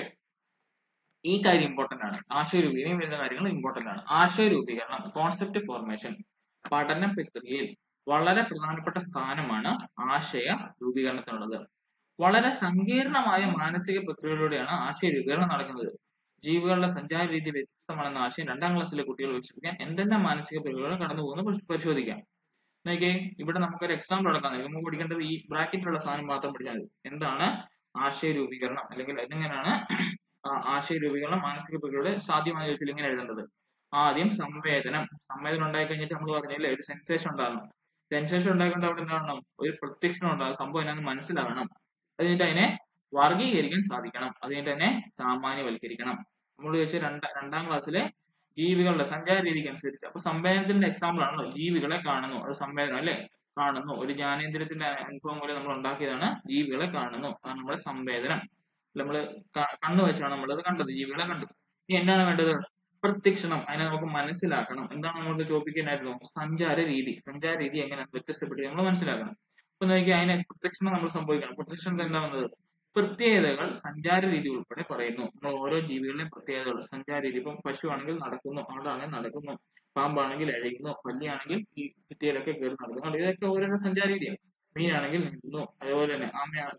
ഈ കാര്യം ഇമ്പോർട്ടന്റ് ആണ് ആശയ രൂപീകരണം വരുന്ന കാര്യങ്ങൾ ഇമ്പോർട്ടന്റ് ആണ് ആശയ രൂപീകരണം കോൺസെപ്റ്റ് ഫോർമേഷൻ പഠന പ്രക്രിയയിൽ വളരെ പ്രധാനപ്പെട്ട സ്ഥാനമാണ് ആശയ രൂപീകരണത്തിനുള്ളത് വളരെ സങ്കീർണമായ മാനസിക പ്രക്രിയകളിലൂടെയാണ് ആശയ രൂപീകരണം നടക്കുന്നത് ജീവികളുടെ സഞ്ചാര രീതി വ്യത്യസ്തമാണെന്ന ആശയം രണ്ടാം ക്ലാസ്സിലെ കുട്ടികൾ വികസിപ്പിക്കാൻ എന്തെല്ലാം മാനസിക പ്രക്രിയകൾ കടന്നു പോകുന്നു പരിശോധിക്കാം നോക്കിയേ ഇവിടെ നമുക്കൊരു എക്സാമ്പിൾ എടുക്കാൻ നൽകും നമുക്ക് പഠിക്കേണ്ടത് ഈ ബ്രാക്കറ്റിലുള്ള സാധനം മാത്രം പഠിച്ചാൽ മതി എന്താണ് ആശയ രൂപീകരണം അല്ലെങ്കിൽ എങ്ങനെയാണ് ആ ആശയ രൂപീകരണം മാനസിക പ്രക്രിയയുടെ സാധ്യമായ ചോദിച്ചാൽ ഇങ്ങനെ എഴുതേണ്ടത് ആദ്യം സംവേദനം സംവേദനം ഉണ്ടായി കഴിഞ്ഞിട്ട് നമ്മൾ പറഞ്ഞില്ലേ ഒരു സെൻസേഷൻ ഉണ്ടാകണം സെൻസേഷൻ ഉണ്ടായിക്കൊണ്ട് അവിടെ എന്താകണം ഒരു പ്രത്യക്ഷണം ഉണ്ടാകും സംഭവം എന്നാന്ന് മനസ്സിലാകണം അത് കഴിഞ്ഞിട്ട് അതിനെ വർഗീകരിക്കാൻ സാധിക്കണം അത് കഴിഞ്ഞിട്ട് തന്നെ സാമാന്യവൽക്കരിക്കണം നമ്മൾ ചോദിച്ച രണ്ട രണ്ടാം ക്ലാസ്സിലെ ജീവികളുടെ സഞ്ചാര രീതിക്ക് അനുസരിച്ച് അപ്പൊ സംവേദനത്തിന്റെ എക്സാമ്പിൾ ആണല്ലോ ജീവികളെ കാണുന്നു അത് സംവേദനം അല്ലെ കാണുന്നു ഒരു ജ്ഞാനേന്ദ്രിയത്തിന്റെ അനുഭവം പോലെ നമ്മൾ ഉണ്ടാക്കിയതാണ് ജീവികളെ കാണുന്നു അതാണ് നമ്മുടെ സംവേദനം നമ്മൾ കണ്ണു വെച്ചാണ് നമ്മളത് കണ്ടത് ജീവികളെ കണ്ടു ഇനി എന്താണ് വേണ്ടത് പ്രത്യക്ഷണം അതിനെ നമുക്ക് മനസ്സിലാക്കണം എന്താണ് നമുക്ക് ചോദിക്കാനായിരുന്നു സഞ്ചാര രീതി സഞ്ചാര രീതി എങ്ങനെ വ്യത്യസ്തപ്പെട്ട് നമ്മൾ മനസ്സിലാക്കണം അപ്പൊ നോക്കി അതിനെ പ്രത്യക്ഷണം നമ്മൾ സംഭവിക്കണം പ്രത്യക്ഷണം എന്താ വന്നത് പ്രത്യേകതകൾ സഞ്ചാര രീതി ഉൾപ്പെടെ പറയുന്നു നമ്മൾ ഓരോ ജീവികളുടെയും പ്രത്യേകതകൾ സഞ്ചാര രീതി ഇപ്പം പശു ആണെങ്കിൽ നടക്കുന്നു ആടാണെങ്കിൽ നടക്കുന്നു പാമ്പാണെങ്കിൽ എഴയുന്നു പല്ലിയാണെങ്കിൽ ഈ ഭിത്തിയിലൊക്കെ കയറി നടക്കുന്നു ഇതൊക്കെ ഓരോരോ സഞ്ചാര രീതിയാണ് മീനാണെങ്കിൽ നീന്തുന്നു അതുപോലെ തന്നെ ആമ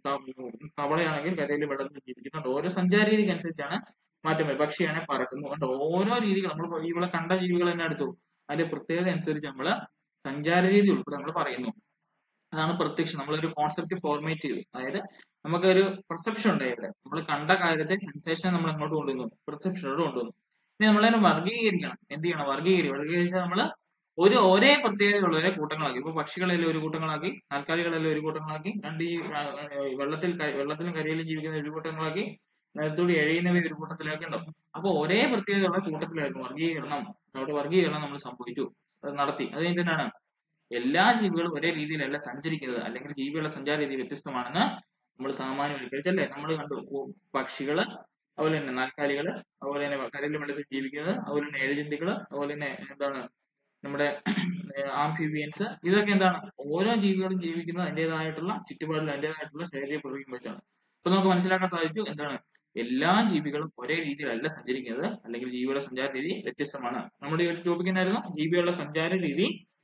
തവളയാണെങ്കിൽ കരയിൽ വെള്ളത്തിൽ ജീവിക്കുന്നുണ്ട് ഓരോ സഞ്ചാര രീതിക്ക് അനുസരിച്ചാണ് മാറ്റം വരും പക്ഷിയാണെങ്കിൽ പറക്കുന്നു കണ്ടോ ഓരോ രീതികൾ നമ്മൾ ഇവിടെ കണ്ട ജീവികൾ തന്നെ എടുത്തു അതിന്റെ പ്രത്യേകത അനുസരിച്ച് നമ്മൾ സഞ്ചാര രീതി ഉൾപ്പെടെ നമ്മൾ പറയുന്നു അതാണ് പ്രത്യക്ഷം നമ്മളൊരു കോൺസെപ്റ്റ് ഫോർമേറ്റ് ചെയ്തു അതായത് നമുക്കൊരു പെർസെപ്ഷൻ ഉണ്ടായി ഇവിടെ നമ്മൾ കണ്ട കാര്യത്തെ സെൻസേഷൻ നമ്മൾ എങ്ങോട്ട് കൊണ്ടുവന്നു പെർസെപ്ഷനോട് കൊണ്ടുവന്നു ഇനി നമ്മളതിനെ വർഗീകരിക്കണം എന്ത് ചെയ്യണം വർഗീകരിക്കും വർഗീകരിച്ചാൽ നമ്മൾ ഒരു ഒരേ പ്രത്യേകതയുള്ള ഒരേ കൂട്ടങ്ങളാക്കി ഇപ്പൊ പക്ഷികളെല്ലാം ഒരു കൂട്ടങ്ങളാക്കി നാൽക്കാലികളെല്ലാം ഒരു കൂട്ടങ്ങളാക്കി രണ്ട് ഈ വെള്ളത്തിൽ വെള്ളത്തിലും കരയിലും ജീവിക്കുന്ന ഒരു കൂട്ടങ്ങളാക്കി നിലത്തൂടി എഴയുന്നവ ഒരു കൂട്ടത്തിലാക്കി ഉണ്ടാവും അപ്പൊ ഒരേ പ്രത്യേകതയുള്ള കൂട്ടത്തിലായിരുന്നു വർഗീകരണം അവിടെ വർഗീകരണം നമ്മൾ സംഭവിച്ചു അത് നടത്തി അത് എന്തിനാണ് എല്ലാ ജീവികളും ഒരേ രീതിയിലല്ല സഞ്ചരിക്കുന്നത് അല്ലെങ്കിൽ ജീവികളുടെ സഞ്ചാര രീതി വ്യത്യസ്തമാണെന്ന് നമ്മൾ സാമാന്യവൽക്കരിച്ചല്ലേ നമ്മൾ കണ്ടു പക്ഷികള് അതുപോലെ തന്നെ നാൽക്കാലികള് അതുപോലെ തന്നെ കരയിലും വെള്ളത്തിൽ ജീവിക്കുന്നത് അതുപോലെ തന്നെ ഏഴജന്തികള് അതുപോലെ തന്നെ എന്താണ് നമ്മുടെ ആംഫിബിയൻസ് ഇതൊക്കെ എന്താണ് ഓരോ ജീവികളും ജീവിക്കുന്നത് അതിൻ്റെതായിട്ടുള്ള ചുറ്റുപാടിൽ അതിൻ്റെതായിട്ടുള്ള ശരീര പ്രകൃതിയും വെച്ചാണ് അപ്പൊ നമുക്ക് മനസ്സിലാക്കാൻ സാധിച്ചു എന്താണ് എല്ലാ ജീവികളും ഒരേ രീതിയിലല്ല സഞ്ചരിക്കുന്നത് അല്ലെങ്കിൽ ജീവികളുടെ സഞ്ചാര രീതി വ്യത്യസ്തമാണ് നമ്മുടെ ഈ ഒരു ടോപ്പിക് എന്നായിരുന്നു ജീവികളുടെ സഞ്ചാര രീതി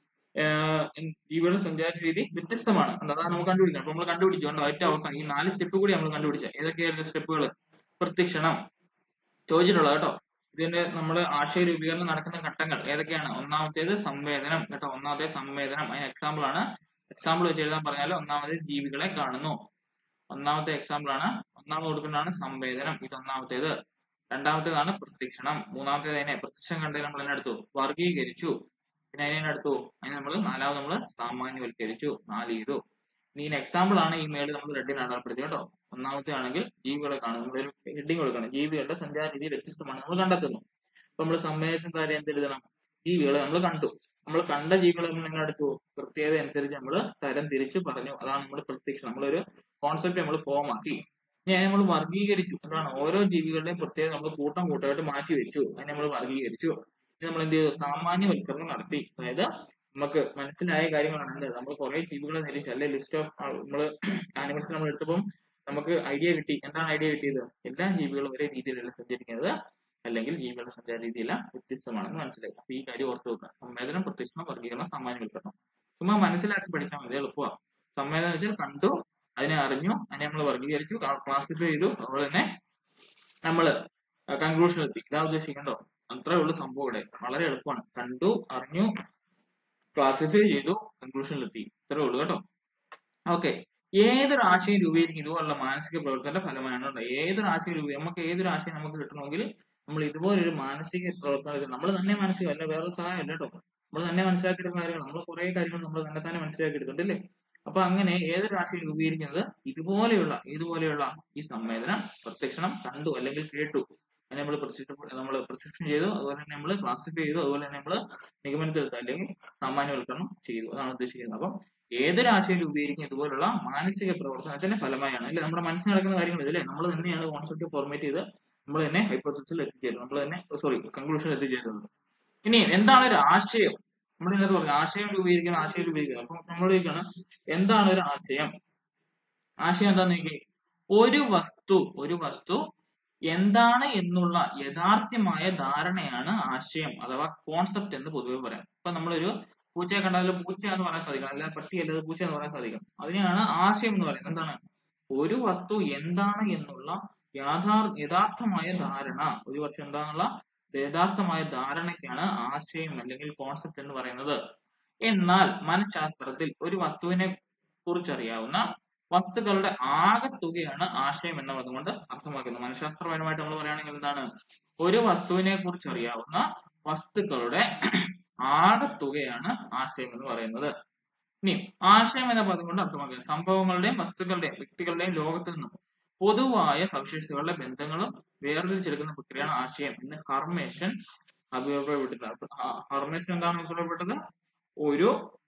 ജീവികളുടെ സഞ്ചാര രീതി വ്യത്യസ്തമാണ് അതാണ് നമുക്ക് കണ്ടുപിടിക്കണം അപ്പൊ നമ്മൾ കണ്ടുപിടിച്ചു കണ്ടോ ഏറ്റവും അവസാനം ഈ നാല് സ്റ്റെപ്പ് കൂടി നമ്മൾ കണ്ടുപിടിച്ച ഏതൊക്കെയായിരുന്നു സ്റ്റെപ്പുകൾ പ്രത്യക്ഷണം ചോദിച്ചിട്ടുള്ളത് കേട്ടോ ഇതിന്റെ നമ്മൾ ആശയ രൂപീകരണം നടക്കുന്ന ഘട്ടങ്ങൾ ഏതൊക്കെയാണ് ഒന്നാമത്തേത് സംവേദനം കേട്ടോ ഒന്നാമത്തെ സംവേദനം അതിന് എക്സാമ്പിൾ ആണ് എക്സാമ്പിൾ വെച്ച് എഴുതാൻ പറഞ്ഞാൽ ഒന്നാമത് ജീവികളെ കാണുന്നു ഒന്നാമത്തെ എക്സാമ്പിൾ ആണ് ഒന്നാമത് കൊടുക്കുന്നതാണ് സംവേദനം ഇത് ഒന്നാമത്തേത് രണ്ടാമത്തേതാണ് പ്രത്യക്ഷണം മൂന്നാമത്തേത് അതിനെ പ്രത്യക്ഷം കണ്ടത് നമ്മൾ എന്നെ എടുത്തു വർഗീകരിച്ചു പിന്നെ അതിനെ എടുത്തു അതിനെ നമ്മൾ നാലാമത് നമ്മൾ സാമാന്യവൽക്കരിച്ചു നാല് ചെയ്തു ഇനി എക്സാമ്പിൾ ആണ് ഈ മേളിൽ നമ്മൾ റെഡിന് അടയാളപ്പെടുത്തി കേട്ടോ ഒന്നാമത്തെ ആണെങ്കിൽ ജീവികളെ കാണും നമ്മളൊരു ഹെഡിങ് കൊടുക്കണം ജീവികളുടെ സഞ്ചാര രീതി വ്യത്യസ്തമാണ് നമ്മൾ കണ്ടെത്തുന്നു അപ്പൊ നമ്മൾ സംവേദനത്തിന്റെ കാര്യം എന്തെഴുതണം ജീവികളെ നമ്മൾ കണ്ടു നമ്മൾ കണ്ട ജീവികളെ നമ്മൾ എങ്ങനെ എടുത്തു പ്രത്യേകത അനുസരിച്ച് നമ്മൾ തരം തിരിച്ചു പറഞ്ഞു അതാണ് നമ്മൾ പ്രത്യക്ഷം നമ്മളൊരു കോൺസെപ്റ്റ് നമ്മൾ ഫോം ആക്കി ഇനി അതിനെ നമ്മൾ വർഗീകരിച്ചു എന്താണ് ഓരോ ജീവികളുടെയും പ്രത്യേകത നമ്മൾ കൂട്ടം കൂട്ടമായിട്ട് മാറ്റി വെച്ചു അതിനെ നമ്മൾ വർഗീകരിച്ചു ഇനി നമ്മൾ എന്ത് ചെയ്തു സാമാന്യവൽക്കരണം നടത്തി അതായത് നമുക്ക് മനസ്സിലായ കാര്യങ്ങളാണ് എന്ത് നമ്മൾ കുറെ ജീവികളെ നിരീക്ഷിച്ചു അല്ലെ ലിസ്റ്റ് ഓഫ് നമ്മൾ ആനിമൽസ് നമ്മൾ എടുത്തപ്പം നമുക്ക് ഐഡിയ കിട്ടി എന്താണ് ഐഡിയ കിട്ടിയത് എല്ലാ ജീവികളും ഒരേ രീതിയിലല്ല സഞ്ചരിക്കുന്നത് അല്ലെങ്കിൽ ജീവികളുടെ സഞ്ചാര രീതിയെല്ലാം വ്യത്യസ്തമാണെന്ന് മനസ്സിലായി അപ്പൊ ഈ കാര്യം ഓർത്ത് വെക്കുക സംവേദനം പ്രത്യക്ഷണം വർഗീകരണം സാമാന്യവൽക്കരണം ചുമ്മാ മനസ്സിലാക്കി പഠിച്ചാൽ മതി എളുപ്പമാണ് സംവേദനം വെച്ചാൽ കണ്ടു അതിനെ അറിഞ്ഞു അതിനെ നമ്മൾ വർഗീകരിച്ചു ക്ലാസിഫൈ ചെയ്തു അതുപോലെ തന്നെ നമ്മൾ കൺക്ലൂഷൻ എത്തി ഇതാ ഉദ്ദേശിക്കണ്ടോ അത്രേ ഉള്ളൂ സംഭവം ഇവിടെ വളരെ എളുപ്പമാണ് കണ്ടു അറിഞ്ഞു ക്ലാസിഫൈ ചെയ്തു കൺക്ലൂഷനിലെത്തി ഇത്രേ ഉള്ളൂ കേട്ടോ ഓക്കെ ഏതൊരു ആശയം രൂപീകരിക്കും ഇതുപോലുള്ള മാനസിക പ്രവർത്തനത്തിന്റെ ഫലമായാണ് ഉണ്ടാവുക ഏതൊരു ആശയം രൂപീ നമുക്ക് ഏതൊരു ആശയം നമുക്ക് കിട്ടണമെങ്കിൽ നമ്മൾ ഇതുപോലൊരു മാനസിക പ്രവർത്തനം നമ്മൾ തന്നെ മാനസിക അല്ല വേറെ സഹായം അല്ല കേട്ടോ നമ്മൾ തന്നെ മനസ്സിലാക്കിയെടുക്കുന്ന കാര്യങ്ങൾ നമ്മൾ കുറെ കാര്യങ്ങൾ നമ്മൾ തന്നെ തന്നെ മനസ്സിലാക്കിയെടുക്കുന്നുണ്ട് അല്ലേ അപ്പൊ അങ്ങനെ ഏതൊരു ആശയം രൂപീകരിക്കുന്നത് ഇതുപോലെയുള്ള ഇതുപോലെയുള്ള ഈ സംവേദനം പ്രത്യക്ഷണം കണ്ടു അല്ലെങ്കിൽ കേട്ടു അതിനെ നമ്മൾ നമ്മൾ പ്രിസ്ക്രിപ്ഷൻ ചെയ്തു അതുപോലെ തന്നെ നമ്മൾ ക്ലാസിഫൈ ചെയ്തു അതുപോലെ തന്നെ നമ്മൾ നിഗമനത്തിലെത്തുക അല്ലെങ്കിൽ സാമാന്യവൽക്കരണം ചെയ്തു അതാണ് ഉദ്ദേശിക്കുന്നത് അപ്പം ഏതൊരു ആശയം രൂപീകരിക്കും ഇതുപോലുള്ള മാനസിക പ്രവർത്തനത്തിന്റെ ഫലമായാണ് അല്ലെ നമ്മുടെ മനസ്സിൽ നടക്കുന്ന കാര്യങ്ങൾ ഇതല്ലേ നമ്മൾ തന്നെയാണ് കോൺസെപ്റ്റ് ഫോർമേറ്റ് ചെയ്ത് നമ്മൾ തന്നെ ഹൈപ്പോത്തസിൽ എത്തിച്ചേരുന്നത് നമ്മൾ തന്നെ സോറി കൺക്ലൂഷനിൽ എത്തിച്ചേരുന്നത് ഇനി എന്താണ് ഒരു ആശയം നമ്മൾ ഇതിനകത്ത് പറഞ്ഞു ആശയം രൂപീകരിക്കണം ആശയം രൂപീകരിക്കണം അപ്പൊ നമ്മൾ ചോദിക്കണം എന്താണ് ഒരു ആശയം ആശയം എന്താന്ന് നോക്കി ഒരു വസ്തു ഒരു വസ്തു എന്താണ് എന്നുള്ള യഥാർത്ഥമായ ധാരണയാണ് ആശയം അഥവാ കോൺസെപ്റ്റ് എന്ന് പൊതുവെ പറയാം ഇപ്പൊ നമ്മളൊരു പൂച്ചയെ കണ്ടാൽ പൂച്ച എന്ന് പറയാൻ സാധിക്കണം അല്ല പട്ടി അല്ലാതെ പൂച്ച എന്ന് പറയാൻ സാധിക്കണം അതിനെയാണ് ആശയം എന്ന് പറയുന്നത് എന്താണ് ഒരു വസ്തു എന്താണ് എന്നുള്ള യാഥാർ യഥാർത്ഥമായ ധാരണ ഒരു വർഷം എന്താണെന്നുള്ള യഥാർത്ഥമായ ധാരണയ്ക്കാണ് ആശയം അല്ലെങ്കിൽ കോൺസെപ്റ്റ് എന്ന് പറയുന്നത് എന്നാൽ മനഃശാസ്ത്രത്തിൽ ഒരു വസ്തുവിനെ കുറിച്ചറിയാവുന്ന വസ്തുക്കളുടെ ആകെത്തുകയാണ് ആശയം എന്ന പദം കൊണ്ട് അർത്ഥമാക്കുന്നത് മനഃശാസ്ത്രപരമായിട്ട് നമ്മൾ പറയുകയാണെങ്കിൽ എന്താണ് ഒരു വസ്തുവിനെ കുറിച്ച് അറിയാവുന്ന വസ്തുക്കളുടെ ആകെത്തുകയാണ് ആശയം എന്ന് പറയുന്നത് ഇനി ആശയം എന്ന പദം കൊണ്ട് അർത്ഥമാക്കുന്നത് സംഭവങ്ങളുടെയും വസ്തുക്കളുടെയും വ്യക്തികളുടെയും ലോകത്തു നിന്നും പൊതുവായ സവിശേഷതകളുടെ ബന്ധങ്ങളും വേർതിരിച്ചെടുക്കുന്ന പ്രക്രിയയാണ് ആശയം എന്ന് ഹർമേഷൻ അഭിപ്രായപ്പെട്ടിട്ടുണ്ട് ഹർമേഷൻ എന്താണ് അഭിപ്രായപ്പെട്ടത് ഒരു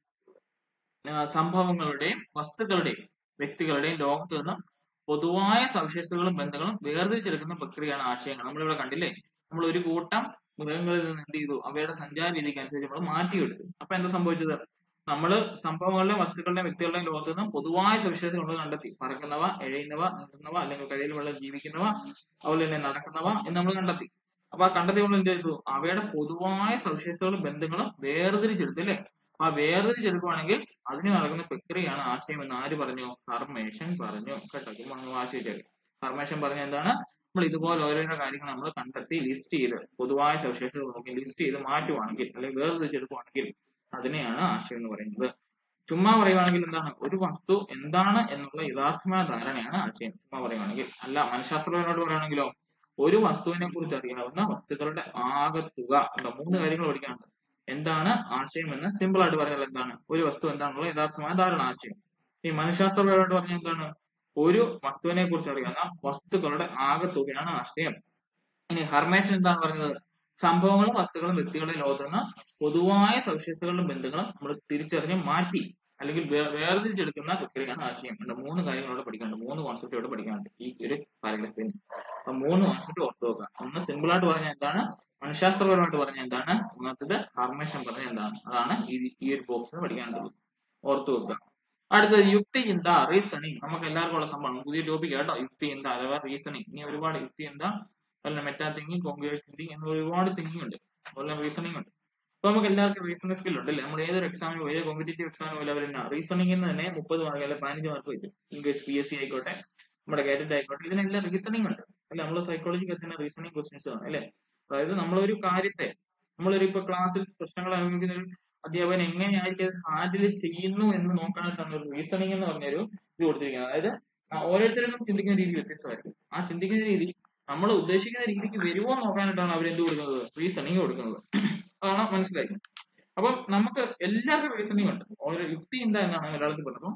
ആ, സംഭവങ്ങളുടെയും വസ്തുക്കളുടെയും വ്യക്തികളുടെയും ലോകത്ത് നിന്ന് പൊതുവായ സവിശേഷതകളും ബന്ധങ്ങളും വേർതിരിച്ചെടുക്കുന്ന പ്രക്രിയയാണ് ആശയങ്ങൾ നമ്മളിവിടെ കണ്ടില്ലേ നമ്മൾ ഒരു കൂട്ടം മൃഗങ്ങളിൽ നിന്ന് എന്ത് ചെയ്തു അവയുടെ സഞ്ചാര രീതിക്ക് അനുസരിച്ച് നമ്മൾ മാറ്റിയെടുത്തു അപ്പൊ എന്താ സംഭവിച്ചത് നമ്മൾ സംഭവങ്ങളുടെയും വസ്തുക്കളുടെയും വ്യക്തികളുടെയും ലോകത്ത് നിന്ന് പൊതുവായ സവിശേഷതകൾ നമ്മൾ കണ്ടെത്തി പറക്കുന്നവ എഴയുന്നവ നീന്തുന്നവ അല്ലെങ്കിൽ കരയിൽ വെള്ളം ജീവിക്കുന്നവ അതുപോലെ തന്നെ നടക്കുന്നവ എന്ന് നമ്മൾ കണ്ടെത്തി അപ്പൊ ആ കണ്ടെത്തി നമ്മൾ എന്ത് ചെയ്തു അവയുടെ പൊതുവായ സവിശേഷതകളും ബന്ധങ്ങളും വേർതിരിച്ചെടുത്തു അല്ലേ ആ വേർതിരിച്ചെടുക്കുവാണെങ്കിൽ അതിന് നടക്കുന്ന പ്രക്രിയയാണ് ആശയം എന്ന് ആര് പറഞ്ഞു ഹർമേഷൻ പറഞ്ഞു കേട്ടോ ചുമ്മാ അങ്ങ് വാശി വെച്ചേക്ക് ഹർമേഷൻ പറഞ്ഞ എന്താണ് നമ്മൾ ഇതുപോലെ ഓരോരോ കാര്യങ്ങൾ നമ്മൾ കണ്ടെത്തി ലിസ്റ്റ് ചെയ്ത് പൊതുവായ സവിശേഷതകൾ നോക്കി ലിസ്റ്റ് ചെയ്ത് മാറ്റുവാണെങ്കിൽ അല്ലെങ്കിൽ വേർതിരിച്ചെടുക്കുവാണെങ്കിൽ അതിനെയാണ് ആശയം എന്ന് പറയുന്നത് ചുമ്മാ പറയുവാണെങ്കിൽ എന്താണ് ഒരു വസ്തു എന്താണ് എന്നുള്ള യഥാർത്ഥമായ ധാരണയാണ് ആശയം ചുമ്മാ പറയുവാണെങ്കിൽ അല്ല മനഃശാസ്ത്രപരമായിട്ട് പറയുകയാണെങ്കിലോ ഒരു വസ്തുവിനെ കുറിച്ച് അറിയാവുന്ന വസ്തുക്കളുടെ ആകത്തുക എന്താ മൂന്ന് കാര്യങ്ങൾ പഠിക്കാനുണ്ട് എന്താണ് ആശയം എന്ന് സിമ്പിൾ ആയിട്ട് പറഞ്ഞാൽ എന്താണ് ഒരു വസ്തു എന്താണെന്നുള്ള യഥാർത്ഥമായ ധാരണ ആശയം ഈ മനഃശാസ്ത്രപരമായിട്ട് പറഞ്ഞാൽ എന്താണ് ഒരു വസ്തുവിനെ കുറിച്ച് അറിയാവുന്ന വസ്തുക്കളുടെ ആകത്തുകയാണ് ആശയം ഇനി ഹർമേഷൻ എന്താണ് പറഞ്ഞത് സംഭവങ്ങളും വസ്തുക്കളും വ്യക്തികളുടെ ലോകത്ത് നിന്ന് പൊതുവായ സവിശേഷതകളും ബന്ധങ്ങളും നമ്മൾ തിരിച്ചറിഞ്ഞ് മാറ്റി അല്ലെങ്കിൽ വേ- വേർതിരിച്ചെടുക്കുന്ന പ്രക്രിയയാണ് ആശയം ഉണ്ട് മൂന്ന് കാര്യങ്ങളോട് പഠിക്കാനുണ്ട് മൂന്ന് കോൺസെപ്റ്റ് ഇവിടെ പഠിക്കാനുണ്ട് ഈ ഒരു പാരഗ്രാഫിന് അപ്പൊ മൂന്ന് കോൺസെപ്റ്റ് ഓർത്ത് വെക്കുക ഒന്ന് സിമ്പിൾ ആയിട്ട് പറഞ്ഞാൽ എന്താണ് മനഃശാസ്ത്രപരമായിട്ട് പറഞ്ഞാൽ എന്താണ് മൂന്നാമത്തത് ഹാർമേഷൻ പറഞ്ഞാൽ എന്താണ് അതാണ് ഈ ഈ ഒരു ബോക്സിൽ പഠിക്കാനുള്ളത് ഓർത്ത് വെക്കുക അടുത്തത് യുക്തി ചിന്ത റീസണിങ് നമുക്ക് എല്ലാവർക്കും ഉള്ള സംഭവം പുതിയ ടോപ്പിക് കേട്ടോ യുക്തി ചിന്ത അഥവാ റീസണിങ് ഇനി ഒരുപാട് യുക്തി ചിന്ത അതുപോലെ മെറ്റാ തിങ്കിങ് കോൺക്രീറ്റ് തിങ്കിങ് എന്ന ഒരുപാട് തിങ്കിങ് ഉണ്ട് അതുപോലെ റീസണിങ് ഉണ്ട് അപ്പൊ നമുക്ക് എല്ലാവർക്കും റീസണിങ് സ്കിൽ ഉണ്ട് അല്ലേ നമ്മൾ ഏതൊരു എക്സാമിന് പോയി കോമ്പറ്റേറ്റീവ് എക്സാമിന് പോയി അവർ റീസണിംഗ് തന്നെ മുപ്പത് മാർക്ക് അല്ലെ പതിനഞ്ച് മാർക്ക് വരും ഇംഗ്ലീഷ് പി എസ് സി ആയിക്കോട്ടെ നമ്മുടെ കാറ്ററ്റ് ആയിക്കോട്ടെ ഇതിനെല്ലാം റീസണിംഗ് ഉണ്ട് അല്ലെ നമ്മൾ സൈക്കോളജിക്ക് എത്തുന്ന റീസണിംഗ് ക്വസ്റ്റ്യൻസ് ആണ് അല്ലെ അതായത് നമ്മളൊരു കാര്യത്തെ നമ്മളൊരു ഇപ്പൊ ക്ലാസ്സിൽ പ്രശ്നങ്ങൾ അനുഭവിക്കുന്ന ഒരു അധ്യാപകൻ എങ്ങനെയായിരിക്കും അത് ഹാൻഡിൽ ചെയ്യുന്നു എന്ന് നോക്കാനായിട്ടാണ് ഒരു റീസണിംഗ് എന്ന് പറഞ്ഞൊരു ഇത് കൊടുത്തിരിക്കുന്നത് അതായത് ആ ഓരോരുത്തരും ചിന്തിക്കുന്ന രീതി വ്യത്യസ്തമായിരിക്കും ആ ചിന്തിക്കുന്ന രീതി നമ്മൾ ഉദ്ദേശിക്കുന്ന രീതിക്ക് വരുമോ എന്ന് നോക്കാനായിട്ടാണ് അവർ എന്ത് കൊടുക്കുന്നത് റീസണിങ് കൊടുക്കുന്നത് അതാണ് മനസ്സിലായി അപ്പം നമുക്ക് എല്ലാവർക്കും റീസണിങ് ഉണ്ട് ഓരോ യുക്തി എന്താ എന്നാണ് മലയാളത്തിൽ പറഞ്ഞത്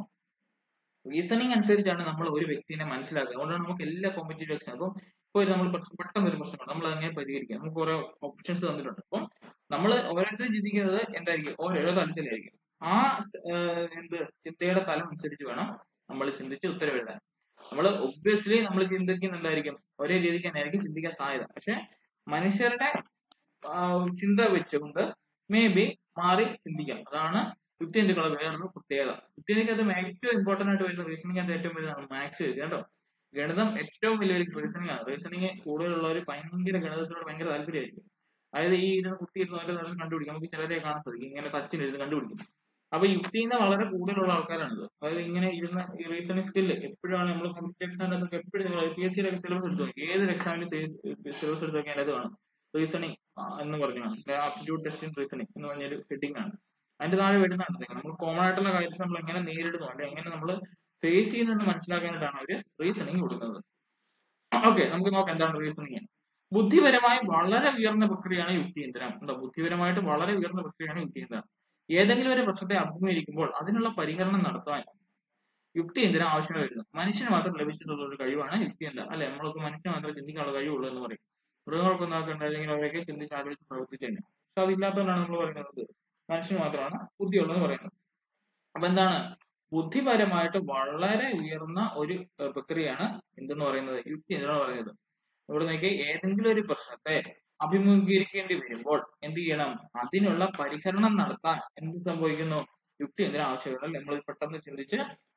റീസണിങ് അനുസരിച്ചാണ് നമ്മൾ ഒരു വ്യക്തിനെ മനസ്സിലാക്കുക അതുകൊണ്ടാണ് നമുക്ക് എല്ലാ കോമ്പറ്റേറ്റീവ് എക്സാം അപ്പം ഇപ്പോൾ നമ്മൾ പ്രശ്നം പെട്ടെന്ന് ഒരു പ്രശ്നമാണ് നമ്മൾ അങ്ങനെ പരിഹരിക്കുക നമുക്ക് ഓരോ ഓപ്ഷൻസ് തന്നിട്ടുണ്ട് അപ്പം നമ്മൾ ഓരോരുത്തരും ചിന്തിക്കുന്നത് എന്തായിരിക്കും ഓരോരോ തലത്തിലായിരിക്കും ആ ഏഹ്, എന്ത് ചിന്തയുടെ തലം അനുസരിച്ച് വേണം നമ്മൾ ചിന്തിച്ച് ഉത്തരവെഴുതാൻ നമ്മൾ ഒബ്വിയസ്ലി നമ്മൾ ചിന്തിക്കുന്ന എന്തായിരിക്കും ഒരേ രീതിക്ക് തന്നെയായിരിക്കും ചിന്തിക്കാൻ സാധ്യത പക്ഷെ മനുഷ്യരുടെ ആ, ചിന്ത വെച്ചുകൊണ്ട് മേ ബി മാറി ചിന്തിക്കാം അതാണ് യുക്തിന്റെക്കുള്ള വേറൊരു പ്രത്യേകത യുക്തിന്റെക്കകത്ത് ഏറ്റവും ഇമ്പോർട്ടന്റ് ആയിട്ട് വരുന്ന റീസണിംഗ് അത് ഏറ്റവും വലുതാണ് മാത്സ് എഴുതുക കേട്ടോ ഗണിതം ഏറ്റവും വലിയ റീസണിംഗ് ആണ് റീസണിംഗ് കൂടുതലുള്ളവർ ഭയങ്കര ഗണിതത്തിനോട് ഭയങ്കര താല്പര്യമായിരിക്കും അതായത് ഈ ഇരുന്ന് കുത്തിയിരുന്ന് ഓരോ തരം കണ്ടുപിടിക്കും നമുക്ക് ചിലരെ കാണാൻ സാധിക്കും ഇങ്ങനെ ടച്ചിന് ഇരുന്ന് കണ്ടുപിടിക്കും അപ്പൊ യുക്തിന്റെ വളരെ കൂടുതലുള്ള ആൾക്കാരാണിത് അതായത് ഇങ്ങനെ ഇരുന്ന് ഈ റീസണിംഗ് സ്കില്ല് എപ്പോഴാണ് നമ്മൾ കോമ്പറ്റീവ് എക്സാമിനൊക്കെ എപ്പോഴും പി എസ് സിയുടെ സിലബസ് എടുത്തു നോക്കി ഏതൊരു എക്സാമിന് സിലബസ് എടുത്ത് നോക്കിയാൽ അത് കാണും റീസണിങ് എന്ന് പറഞ്ഞു ആപ്റ്റിറ്റ്യൂഡ് ടെസ്റ്റ് ഇൻ റീസണിങ് എന്ന് പറഞ്ഞൊരു ഹെഡിങ് ആണ് അതിന്റെ താഴെ വരുന്നതാണ് നമ്മൾ കോമൺ ആയിട്ടുള്ള കാര്യത്തിൽ നമ്മൾ എങ്ങനെ നേരിടുന്നു അല്ലെങ്കിൽ എങ്ങനെ നമ്മൾ ഫേസ് ചെയ്യുന്നെന്ന് മനസ്സിലാക്കാനായിട്ടാണ് അവര് റീസണിങ് കൊടുക്കുന്നത് ഓക്കെ നമുക്ക് നോക്കാം എന്താണ് റീസണിങ് ബുദ്ധിപരമായി വളരെ ഉയർന്ന പ്രക്രിയയാണ് യുക്തിയന്ത്രം എന്താ ബുദ്ധിപരമായിട്ട് വളരെ ഉയർന്ന പ്രക്രിയയാണ് യുക്തിയന്ത്രം ഏതെങ്കിലും ഒരു പ്രശ്നത്തെ അഭിമുഖീകരിക്കുമ്പോൾ അതിനുള്ള പരിഹരണം നടത്താൻ യുക്തിയന്ത്രം ആവശ്യമായി വരുന്നു മനുഷ്യന് മാത്രം ലഭിച്ചിട്ടുള്ള ഒരു കഴിവാണ് യുക്തിയന്ത്രം അല്ലെ നമ്മൾക്ക് മനുഷ്യന് മാത്രമേ ചിന്തിക്കാനുള്ള കഴിവുള്ളൂ എന്ന് പറയും മൃഗങ്ങൾക്കൊന്നും ആക്കണ്ട അല്ലെങ്കിൽ അവരൊക്കെ ചിന്തിച്ച് ആലോചിച്ച് പ്രവർത്തിച്ചു തന്നെ പക്ഷെ അതില്ലാത്തതുകൊണ്ടാണ് നമ്മൾ പറയുന്നത് മനുഷ്യന് മാത്രമാണ് ബുദ്ധിയുള്ളതെന്ന് പറയുന്നത് അപ്പൊ എന്താണ് ബുദ്ധിപരമായിട്ട് വളരെ ഉയർന്ന ഒരു ഏഹ്, പ്രക്രിയയാണ് എന്തെന്ന് പറയുന്നത് യുക്തി എന്ന് പറയുന്നത് ഇവിടെ നോക്കി ഏതെങ്കിലും ഒരു പ്രശ്നത്തെ അഭിമുഖീകരിക്കേണ്ടി വരുമ്പോൾ എന്ത് ചെയ്യണം അതിനുള്ള പരിഹരണം നടത്താൻ എന്ത് സംഭവിക്കുന്നു യുക്തി എന്തിനാ ആവശ്യമില്ല നമ്മൾ പെട്ടെന്ന് ചിന്തിച്ച്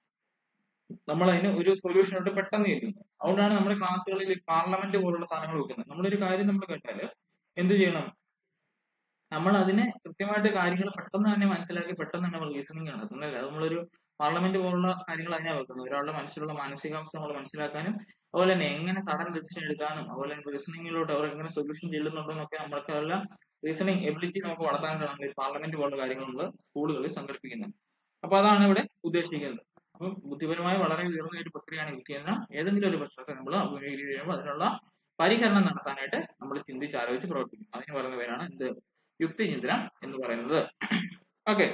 നമ്മൾ അതിന് ഒരു സൊല്യൂഷനോട്ട് പെട്ടെന്ന് ചെല്ലുന്നു അതുകൊണ്ടാണ് നമ്മുടെ ക്ലാസ്സുകളിൽ പാർലമെന്റ് പോലുള്ള സാധനങ്ങൾ വെക്കുന്നത് നമ്മളൊരു കാര്യം നമ്മൾ കേട്ടാല് എന്ത് ചെയ്യണം നമ്മൾ അതിനെ കൃത്യമായിട്ട് കാര്യങ്ങൾ പെട്ടെന്ന് തന്നെ മനസ്സിലാക്കി പെട്ടെന്ന് തന്നെ റീസണിങ് നടത്തുന്നില്ല അത് നമ്മളൊരു പാർലമെന്റ് പോലുള്ള കാര്യങ്ങൾ അതിനാ വെക്കുന്നത് ഒരാളുടെ മനസ്സിലുള്ള മാനസികാവസ്ഥ നമ്മൾ മനസ്സിലാക്കാനും അതുപോലെ തന്നെ എങ്ങനെ സഡൻ ഡിസിഷൻ എടുക്കാനും അതുപോലെ തന്നെ റീസണിങ്ങിലോട്ട് അവർ എങ്ങനെ സൊല്യൂഷൻ ചെല്ലുന്നുണ്ടോ എന്നൊക്കെ നമ്മൾക്ക് ഉള്ള റീസണിങ് എബിലിറ്റി നമുക്ക് വളർത്താനായിട്ടാണ് നമ്മൾ ഈ പാർലമെന്റ് പോലുള്ള കാര്യങ്ങൾ നമ്മൾ സ്കൂളുകളിൽ സംഘടിപ്പിക്കുന്നത് അപ്പൊ അതാണ് ഇവിടെ ഉദ്ദേശിക്കുന്നത് അപ്പം ബുദ്ധിപരമായി വളരെ ഉയർന്ന ഒരു പ്രക്രിയയാണ് യുക്തിയെന്ന ഏതെങ്കിലും ഒരു പ്രശ്നത്തെ നമ്മൾ അഭിമുഖീകരിക്കുമ്പോൾ അതിനുള്ള പരിഹരണം നടത്താനായിട്ട് നമ്മൾ ചിന്തിച്ചാലോചിച്ച് പ്രവർത്തിക്കും അതിന് പറയുന്ന പേരാണ് എന്ത് യുക്തിചിന്തനം എന്ന് പറയുന്നത് ഓക്കെ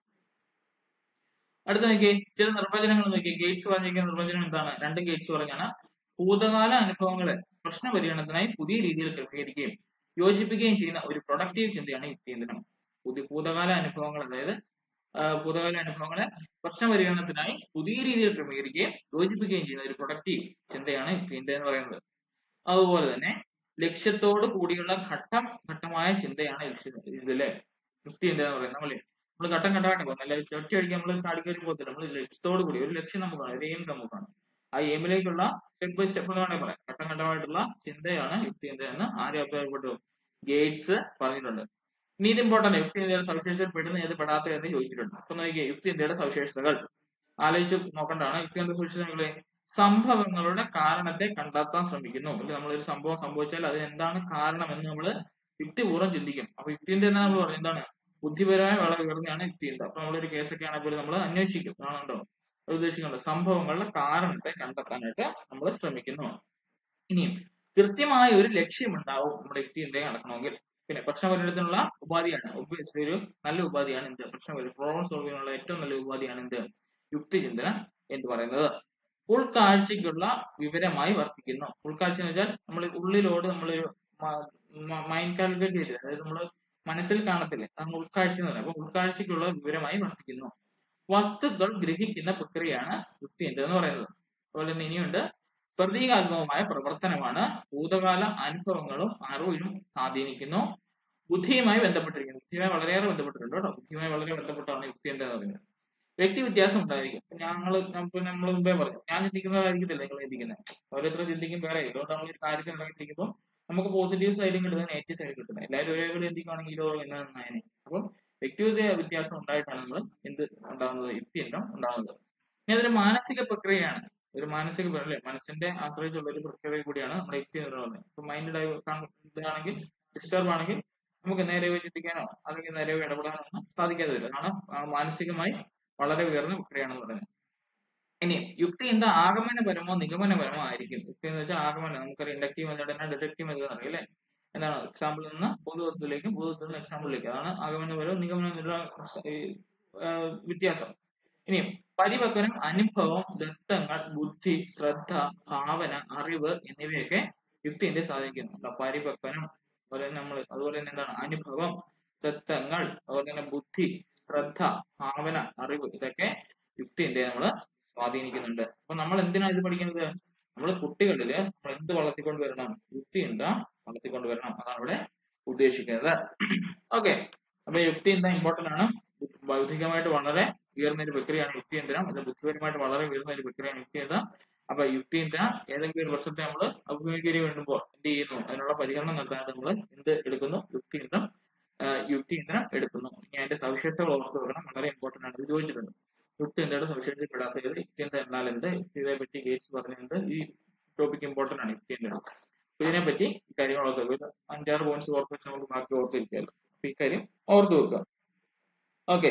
അടുത്ത നോക്കിയേ ചില നിർവചനങ്ങൾ നോക്കിയേ ഗേറ്റ്സ് പറഞ്ഞിരിക്കുന്ന നിർവചനം എന്താണ് രണ്ട് ഗേറ്റ്സ് പറഞ്ഞാണ് ഭൂതകാല അനുഭവങ്ങളെ പ്രശ്ന പരിഗണനത്തിനായി പുതിയ രീതിയിൽ ക്രമീകരിക്കുകയും യോജിപ്പിക്കുകയും ചെയ്യുന്ന ഒരു പ്രൊഡക്റ്റീവ് ചിന്തയാണ് യുക്തിചിന്തനം പുതിയ ഭൂതകാല അനുഭവങ്ങൾ അതായത് ആ, ഭൂതകാല അനുഭവങ്ങളെ പ്രശ്ന പരിഗണനത്തിനായി പുതിയ രീതിയിൽ ക്രമീകരിക്കുകയും യോജിപ്പിക്കുകയും ചെയ്യുന്ന ഒരു പ്രൊഡക്റ്റീവ് ചിന്തയാണ് യുക്തിചിന്ത എന്ന് പറയുന്നത് അതുപോലെ തന്നെ ലക്ഷ്യത്തോട് കൂടിയുള്ള ഘട്ടം ഘട്ടമായ ചിന്തയാണ് ലക്ഷ്യ ഇതിലെ യുക്തിചിന്ത എന്ന് പറയുന്നത് നമ്മളെ നമ്മൾ ഘട്ടം ഘട്ടമായിട്ട് പോകുന്നത് അല്ല ഒറ്റ അടിക്കാൻ നമ്മൾ ചാടിക്കയറി പോകത്തില്ല നമ്മൾ ലക്ഷ്യത്തോട് കൂടി ഒരു ലക്ഷ്യം നമുക്കാണ് ഒരു എയിം നമുക്കാണ് ആ എയിമിലേക്കുള്ള സ്റ്റെപ്പ് ബൈ സ്റ്റെപ്പ് എന്ന് വേണമെങ്കിൽ പറയാം ഘട്ടം ഘട്ടമായിട്ടുള്ള ചിന്തയാണ് യുക്തിചിന്ത എന്ന് ആരും അഭിപ്രായപ്പെട്ടു ഗേറ്റ്സ് പറഞ്ഞിട്ടുണ്ട് ഇനി ഇത് ഇമ്പോർട്ടന്റ് യുക്തിചിന്തയുടെ സവിശേഷതയിൽ പെടുന്ന ഏത് പെടാത്ത എന്ന് ചോദിച്ചിട്ടുണ്ട് അപ്പൊ നോക്കിയേ യുക്തിചിന്തയുടെ സവിശേഷതകൾ ആലോചിച്ച് നോക്കേണ്ടതാണ് യുക്തിചിന്ത സവിശേഷതകളെ സംഭവങ്ങളുടെ കാരണത്തെ കണ്ടെത്താൻ ശ്രമിക്കുന്നു അല്ലെ നമ്മളൊരു സംഭവം സംഭവിച്ചാൽ അതിന് എന്താണ് കാരണം എന്ന് നമ്മൾ യുക്തിപൂർവ്വം ചിന്തിക്കും അപ്പൊ യുക്തിചിന്ത എന്ന് നമ്മൾ പറയും എന്താണ് ബുദ്ധിപരമായി വളരെ ഉയർന്നതാണ് യുക്തിചിന്ത അപ്പൊ നമ്മളൊരു കേസൊക്കെ ആണെങ്കിൽ പോലും നമ്മൾ അന്വേഷിക്കും കാണുന്നുണ്ടോ അത് ഉദ്ദേശിക്കുന്നുണ്ട് സംഭവങ്ങളുടെ കാരണത്തെ കണ്ടെത്താനായിട്ട് നമ്മൾ ശ്രമിക്കുന്നു ഇനിയും കൃത്യമായ ഒരു ലക്ഷ്യമുണ്ടാവും നമ്മുടെ യുക്തിചിന്തയെ നടക്കണമെങ്കിൽ പിന്നെ പ്രശ്നപരിഹാരത്തിനുള്ള ഉപാധിയാണ് ഒബ്വിയസ്ലി ഒരു നല്ല ഉപാധിയാണ് എന്ത് പ്രശ്നപരി പ്രോബ്ലം സോൾവ് ചെയ്യാനുള്ള ഏറ്റവും നല്ല ഉപാധിയാണ് എന്ത് യുക്തിചിന്തന എന്ന് പറയുന്നത് ഉൾക്കാഴ്ചയ്ക്കുള്ള വിവരമായി വർത്തിക്കുന്നു ഉൾക്കാഴ്ച എന്ന് വെച്ചാൽ നമ്മൾ ഉള്ളിലോട് നമ്മൾ മൈൻഡ് കാൽക്കുലേറ്റ് ചെയ്തില്ല അതായത് നമ്മൾ മനസ്സിൽ കാണത്തില്ലേ അത് ഉൾക്കാഴ്ച എന്ന് പറയുന്നത് അപ്പൊ ഉൾക്കാഴ്ചയ്ക്കുള്ള വിവരമായി വർത്തിക്കുന്നു വസ്തുക്കൾ ഗ്രഹിക്കുന്ന പ്രക്രിയയാണ് യുക്തിചിന്ത എന്ന് പറയുന്നത് അതുപോലെ തന്നെ ഇനിയുണ്ട് പ്രതീകാത്മകമായ പ്രവർത്തനമാണ് ഭൂതകാല അനുഭവങ്ങളും അറിവിനും സ്വാധീനിക്കുന്നു ബുദ്ധിയുമായി ബന്ധപ്പെട്ടിരിക്കുന്നു ബുദ്ധിയുമായി വളരെയേറെ ബന്ധപ്പെട്ടിട്ടുണ്ട് കേട്ടോ ബുദ്ധിയുമായി വളരെ ബന്ധപ്പെട്ടാണ് യുക്തിചിന്ത എന്ന് പറയുന്നത് വ്യക്തി വ്യത്യാസം ഉണ്ടായിരിക്കും ഞങ്ങൾ നമ്മൾ മുമ്പേ പറഞ്ഞു ഞാൻ ചിന്തിക്കുന്നതായിരിക്കത്തില്ല നിങ്ങൾ ചിന്തിക്കുന്നത് ഓരോരുത്തരും ചിന്തിക്കും വേറെ അതുകൊണ്ട് നമ്മൾ ഒരു കാര്യത്തിൽ ഇറങ്ങിത്തിരിക്കുമ്പോൾ നമുക്ക് പോസിറ്റീവ് സൈഡും കിട്ടുന്നത് നെഗറ്റീവ് സൈഡും കിട്ടുന്നത് എല്ലാവരും ഒരേപോലെ ചിന്തിക്കുകയാണെങ്കിലോ എന്നാ നന്നായനെ അപ്പം വ്യക്തിഗത വ്യത്യാസം ഉണ്ടായിട്ടാണ് നമ്മൾ എന്ത് ഉണ്ടാകുന്നത് യുക്തിയന്ത്രം ഉണ്ടാകുന്നത് ഇനി അതൊരു മാനസിക പ്രക്രിയയാണ് ഒരു മാനസിക പ്ര- അല്ലേ മനസ്സിന്റെ ആശ്രയിച്ചുള്ള ഒരു പ്രക്രിയ കൂടിയാണ് നമ്മുടെ യുക്തി എന്ന് പറയുന്നത് ഇപ്പൊ മൈൻഡ് ഡൈവ് ഇതാണെങ്കിൽ ഡിസ്റ്റർബ് ആണെങ്കിൽ നമുക്ക് നേരെ പോയി ചിന്തിക്കാനോ അല്ലെങ്കിൽ നേരെ പോയി ഇടപെടാനോ ഒന്നും സാധിക്കാതെ വരും കാരണം ആ മാനസികമായി വളരെ ഉയർന്ന പ്രക്രിയയാണെന്ന് പറയുന്നത് ഇനി യുക്തി എന്താ ആഗമനപരമോ നിഗമനപരമോ ആയിരിക്കും യുക്തി എന്ന് വെച്ചാൽ ആഗമനം നമുക്കറിയാം ഇൻഡക്റ്റീവ് മെത്തേഡ് തന്നെ ഡിഡക്റ്റീവ് മെത്തേഡ് അറിയാം അല്ലേ എന്താണ് എക്സാമ്പിളിൽ നിന്ന് പൊതുവത്തിലേക്കും പൊതുവത്തിൽ നിന്ന് എക്സാമ്പിളിലേക്ക് അതാണ് ആഗമനപരവും നിഗമനം എന്നുള്ള ഈ, ആ, വ്യത്യാസം ഇനി പരിപക്വനം അനുഭവം ദത്തങ്ങൾ ബുദ്ധി ശ്രദ്ധ ഭാവന അറിവ് എന്നിവയൊക്കെ യുക്തിന്റെ സാധിക്കുന്നു എന്താ പരിപക്വനം അതുപോലെ തന്നെ നമ്മൾ അതുപോലെ തന്നെ എന്താണ് അനുഭവം ദത്തങ്ങൾ അതുപോലെ തന്നെ ബുദ്ധി ശ്രദ്ധ ഭാവന അറിവ് ഇതൊക്കെ യുക്തിന്റെ നമ്മൾ സ്വാധീനിക്കുന്നുണ്ട് അപ്പൊ നമ്മൾ എന്തിനാ ഇത് പഠിക്കുന്നത് നമ്മൾ കുട്ടികളില് നമ്മൾ എന്ത് വളർത്തിക്കൊണ്ട് വരണം യുക്തി എന്താ വളർത്തിക്കൊണ്ട് വരണം അതാണ് ഇവിടെ ഉദ്ദേശിക്കുന്നത് ഓക്കെ അപ്പൊ യുക്തി എന്താ ഇമ്പോർട്ടന്റ് ആണ് ബൗദ്ധികമായിട്ട് വളരെ ഉയർന്ന ഒരു പ്രക്രിയയാണ് യുക്തി യന്ത്രം അത് ബുദ്ധിപരമായിട്ട് വളരെ ഉയർന്ന ഒരു പ്രക്രിയയാണ് യുക്തി യന്ത്രം അപ്പൊ യുക്തി യന്ത്രം ഏതെങ്കിലും ഒരു പ്രശ്നത്തെ നമ്മൾ അഭിമുഖീകരി വേണ്ടുമ്പോൾ എന്ത് ചെയ്യുന്നു അതിനുള്ള പരിഹരണം നടത്താനായിട്ട് നമ്മൾ എന്ത് എടുക്കുന്നു യുക്തി യന്ത്രം യുക്തി യന്ത്രം എടുക്കുന്നു ഇനി അതിന്റെ സവിശേഷതകൾ ഓർത്ത് വെക്കണം വളരെ ഇമ്പോർട്ടന്റ് ആണ് ഇത് ചോദിച്ചിട്ടുണ്ട് യുക്തി യന്ത്രയുടെ സവിശേഷതപ്പെടാത്തത് യുക്തി യന്ത്രം എന്നാൽ എന്ത് യുക്തിയെ പറ്റി ഗേറ്റ്സ് പറഞ്ഞത് ഈ ടോപ്പിക് ഇമ്പോർട്ടന്റ് ആണ് യുക്തി യന്ത്രം അപ്പൊ ഇതിനെപ്പറ്റി ഈ കാര്യങ്ങൾ ഓർത്ത് വെക്കുക അഞ്ചാറ് പോയിന്റ്സ് ഓർത്ത് വെച്ച് നമുക്ക് ബാക്കി ഓർത്തിരിക്കാമല്ലോ അപ്പൊ ഈ കാര്യം ഓർത്ത് വെക്കുക ഓക്കെ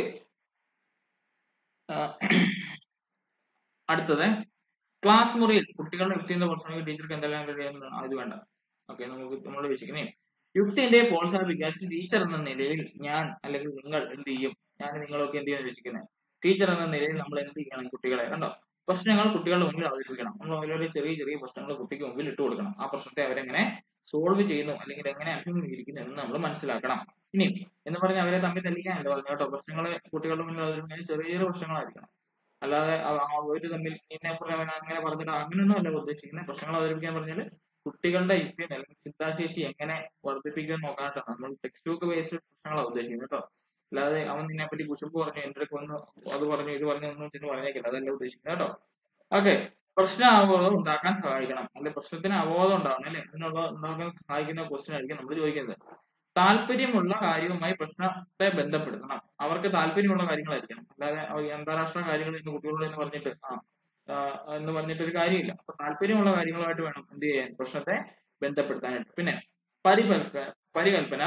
അടുത്തത് ക്ലാസ് മുറിയിൽ കുട്ടികളുടെ യുക്തിന്റെ പ്രശ്നങ്ങൾ ടീച്ചർക്ക് എന്തെല്ലാം കഴിയുന്നതാണ് അത് വേണ്ട ഓക്കെ നമുക്ക് നമ്മൾ വെച്ചിരിക്കുന്നേ യുക്തിന്റെ പ്രോത്സാഹിപ്പിക്കാൻ ടീച്ചർ എന്ന നിലയിൽ ഞാൻ അല്ലെങ്കിൽ നിങ്ങൾ എന്ത് ചെയ്യും ഞാൻ നിങ്ങളൊക്കെ എന്ത് ചെയ്യാൻ ഉദ്ദേശിക്കുന്നത് ടീച്ചർ എന്ന നിലയിൽ നമ്മൾ എന്ത് ചെയ്യണം കുട്ടികളെ കണ്ടോ പ്രശ്നങ്ങൾ കുട്ടികളുടെ മുന്നിൽ അവതരിപ്പിക്കണം നമ്മൾ ഓരോ ചെറിയ ചെറിയ പ്രശ്നങ്ങൾ കുട്ടിക്ക് മുമ്പിൽ ഇട്ട് കൊടുക്കണം ആ പ്രശ്നത്തെ അവരെങ്ങനെ സോൾവ് ചെയ്യുന്നു അല്ലെങ്കിൽ എങ്ങനെ അഭിമുഖീകരിക്കുന്നു എന്ന് നമ്മൾ മനസ്സിലാക്കണം ഇനി എന്ന് പറഞ്ഞ് അവരെ തമ്മിൽ തല്ലിക്കാനല്ല പറഞ്ഞു കേട്ടോ പ്രശ്നങ്ങൾ കുട്ടികളുടെ മുന്നിൽ അവതരിപ്പിക്കുന്നത് ചെറിയ ചെറിയ പ്രശ്നങ്ങളായിരിക്കണം അല്ലാതെ അവ- ആ ഒരു തമ്മിൽ നിന്നെ പറഞ്ഞ അവൻ അങ്ങനെ പറഞ്ഞിട്ട് അങ്ങനെയൊന്നും അല്ല ഉദ്ദേശിക്കുന്നത് പ്രശ്നങ്ങൾ അവതരിപ്പിക്കാൻ പറഞ്ഞാൽ കുട്ടികളുടെ യുക്തി അല്ലെങ്കിൽ ചിന്താശേഷി എങ്ങനെ വർദ്ധിപ്പിക്കാൻ നോക്കാനായിട്ടാണ് നമ്മൾ ടെക്സ്റ്റ് ബുക്ക് ബേസ്ഡ് പ്രശ്നങ്ങളാണ് ഉദ്ദേശിക്കുന്നത് കേട്ടോ അല്ലാതെ അവൻ നിന്നെ പറ്റി കുശുമ്പ് പറഞ്ഞു എന്റെ അടുത്ത് വന്ന് അത് പറഞ്ഞു ഇത് പറഞ്ഞു ഒന്നും ഇതിന് പറഞ്ഞേക്കില്ല അതല്ല ഉദ്ദേശിക്കുന്നത് കേട്ടോ ഓക്കെ പ്രശ്ന അവബോധം ഉണ്ടാക്കാൻ സഹായിക്കണം അല്ലെ പ്രശ്നത്തിന് അവബോധം ഉണ്ടാവണം അല്ലെ അതിനുള്ള ഉണ്ടാക്കാൻ സഹായിക്കുന്ന ക്വസ്റ്റ്യൻ ആയിരിക്കും നമ്മൾ ചോദിക്കുന്നത് താല്പര്യമുള്ള കാര്യവുമായി പ്രശ്നത്തെ ബന്ധപ്പെടുത്തണം അവർക്ക് താല്പര്യമുള്ള കാര്യങ്ങളായിരിക്കണം അല്ലാതെ അവ ഈ അന്താരാഷ്ട്ര കാര്യങ്ങൾ ഇന്ന് കുട്ടികളോട് എന്ന് പറഞ്ഞിട്ട് ആ ആ, എന്ന് പറഞ്ഞിട്ട് ഒരു കാര്യമില്ല അപ്പൊ താല്പര്യമുള്ള കാര്യങ്ങളുമായിട്ട് വേണം എന്ത് ചെയ്യാൻ പ്രശ്നത്തെ ബന്ധപ്പെടുത്താനായിട്ട് പിന്നെ പരികൽപ്പ പരികൽപ്പന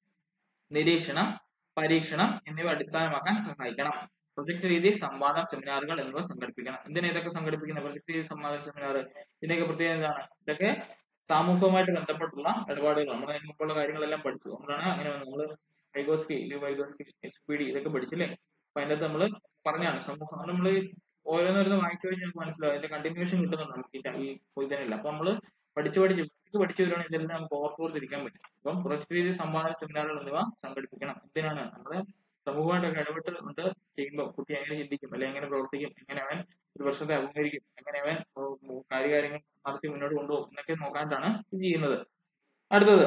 നിരീക്ഷണം പരീക്ഷണം എന്നിവ അടിസ്ഥാനമാക്കാൻ സഹായിക്കണം പ്രൊജക്ട് രീതി സംവാദം സെമിനാറുകൾ എന്നിവ സംഘടിപ്പിക്കണം എന്തിനാ ഇതൊക്കെ സംഘടിപ്പിക്കുന്ന പ്രൊജക്ട് രീതി സംവാദ സെമിനാർ ഇതിന്റെയൊക്കെ പ്രത്യേകത എന്താണ് ഇതൊക്കെ സാമൂഹികമായിട്ട് ബന്ധപ്പെട്ടുള്ള ഇടപാടുകൾ നമ്മൾ അതിന് മുമ്പുള്ള കാര്യങ്ങളെല്ലാം പഠിച്ചു അതുകൊണ്ടാണ് അങ്ങനെ നമ്മൾ വൈഗോസ്കി ലു വൈഗോസ്കി എസ് പി ഡി ഇതൊക്കെ പഠിച്ചില്ലേ അപ്പൊ അതിന്റെ അകത്ത് നമ്മൾ പറഞ്ഞാണ് സമൂഹം നമ്മൾ ഓരോന്നോരോന്ന് വായിച്ചു കഴിഞ്ഞാൽ നമുക്ക് മനസ്സിലാവും അതിന്റെ കണ്ടിന്യൂഷൻ കിട്ടുന്നുണ്ട് നമുക്ക് ഈ ച- ഈ ഇതിനല്ല അപ്പൊ നമ്മൾ പഠിച്ചു പഠിച്ച് ഇത് പഠിച്ചു വരുവാണെങ്കിൽ ഇതെല്ലാം നമുക്ക് ഓർത്തോർത്തിരിക്കാൻ പറ്റും അപ്പം പ്രൊജക്ട് രീതി സംവാദ സെമിനാറുകൾ എന്നിവ സംഘടിപ്പിക്കണം എന്തിനാണ് നമ്മുടെ സമൂഹമായിട്ടൊക്കെ ഇടപെട്ട് കൊണ്ട് ചെയ്യുമ്പോൾ കുട്ടി എങ്ങനെ ചിന്തിക്കും അല്ലെങ്കിൽ എങ്ങനെ പ്രവർത്തിക്കും എങ്ങനെ അവൻ ഒരു പ്രശ്നത്തെ അഭിമുഖീകരിക്കും എങ്ങനെ അവൻ ഉം, കാര്യകാര്യങ്ങൾ നടത്തി മുന്നോട്ട് കൊണ്ടുപോകും എന്നൊക്കെ നോക്കാനായിട്ടാണ് ഇത് ചെയ്യുന്നത് അടുത്തത്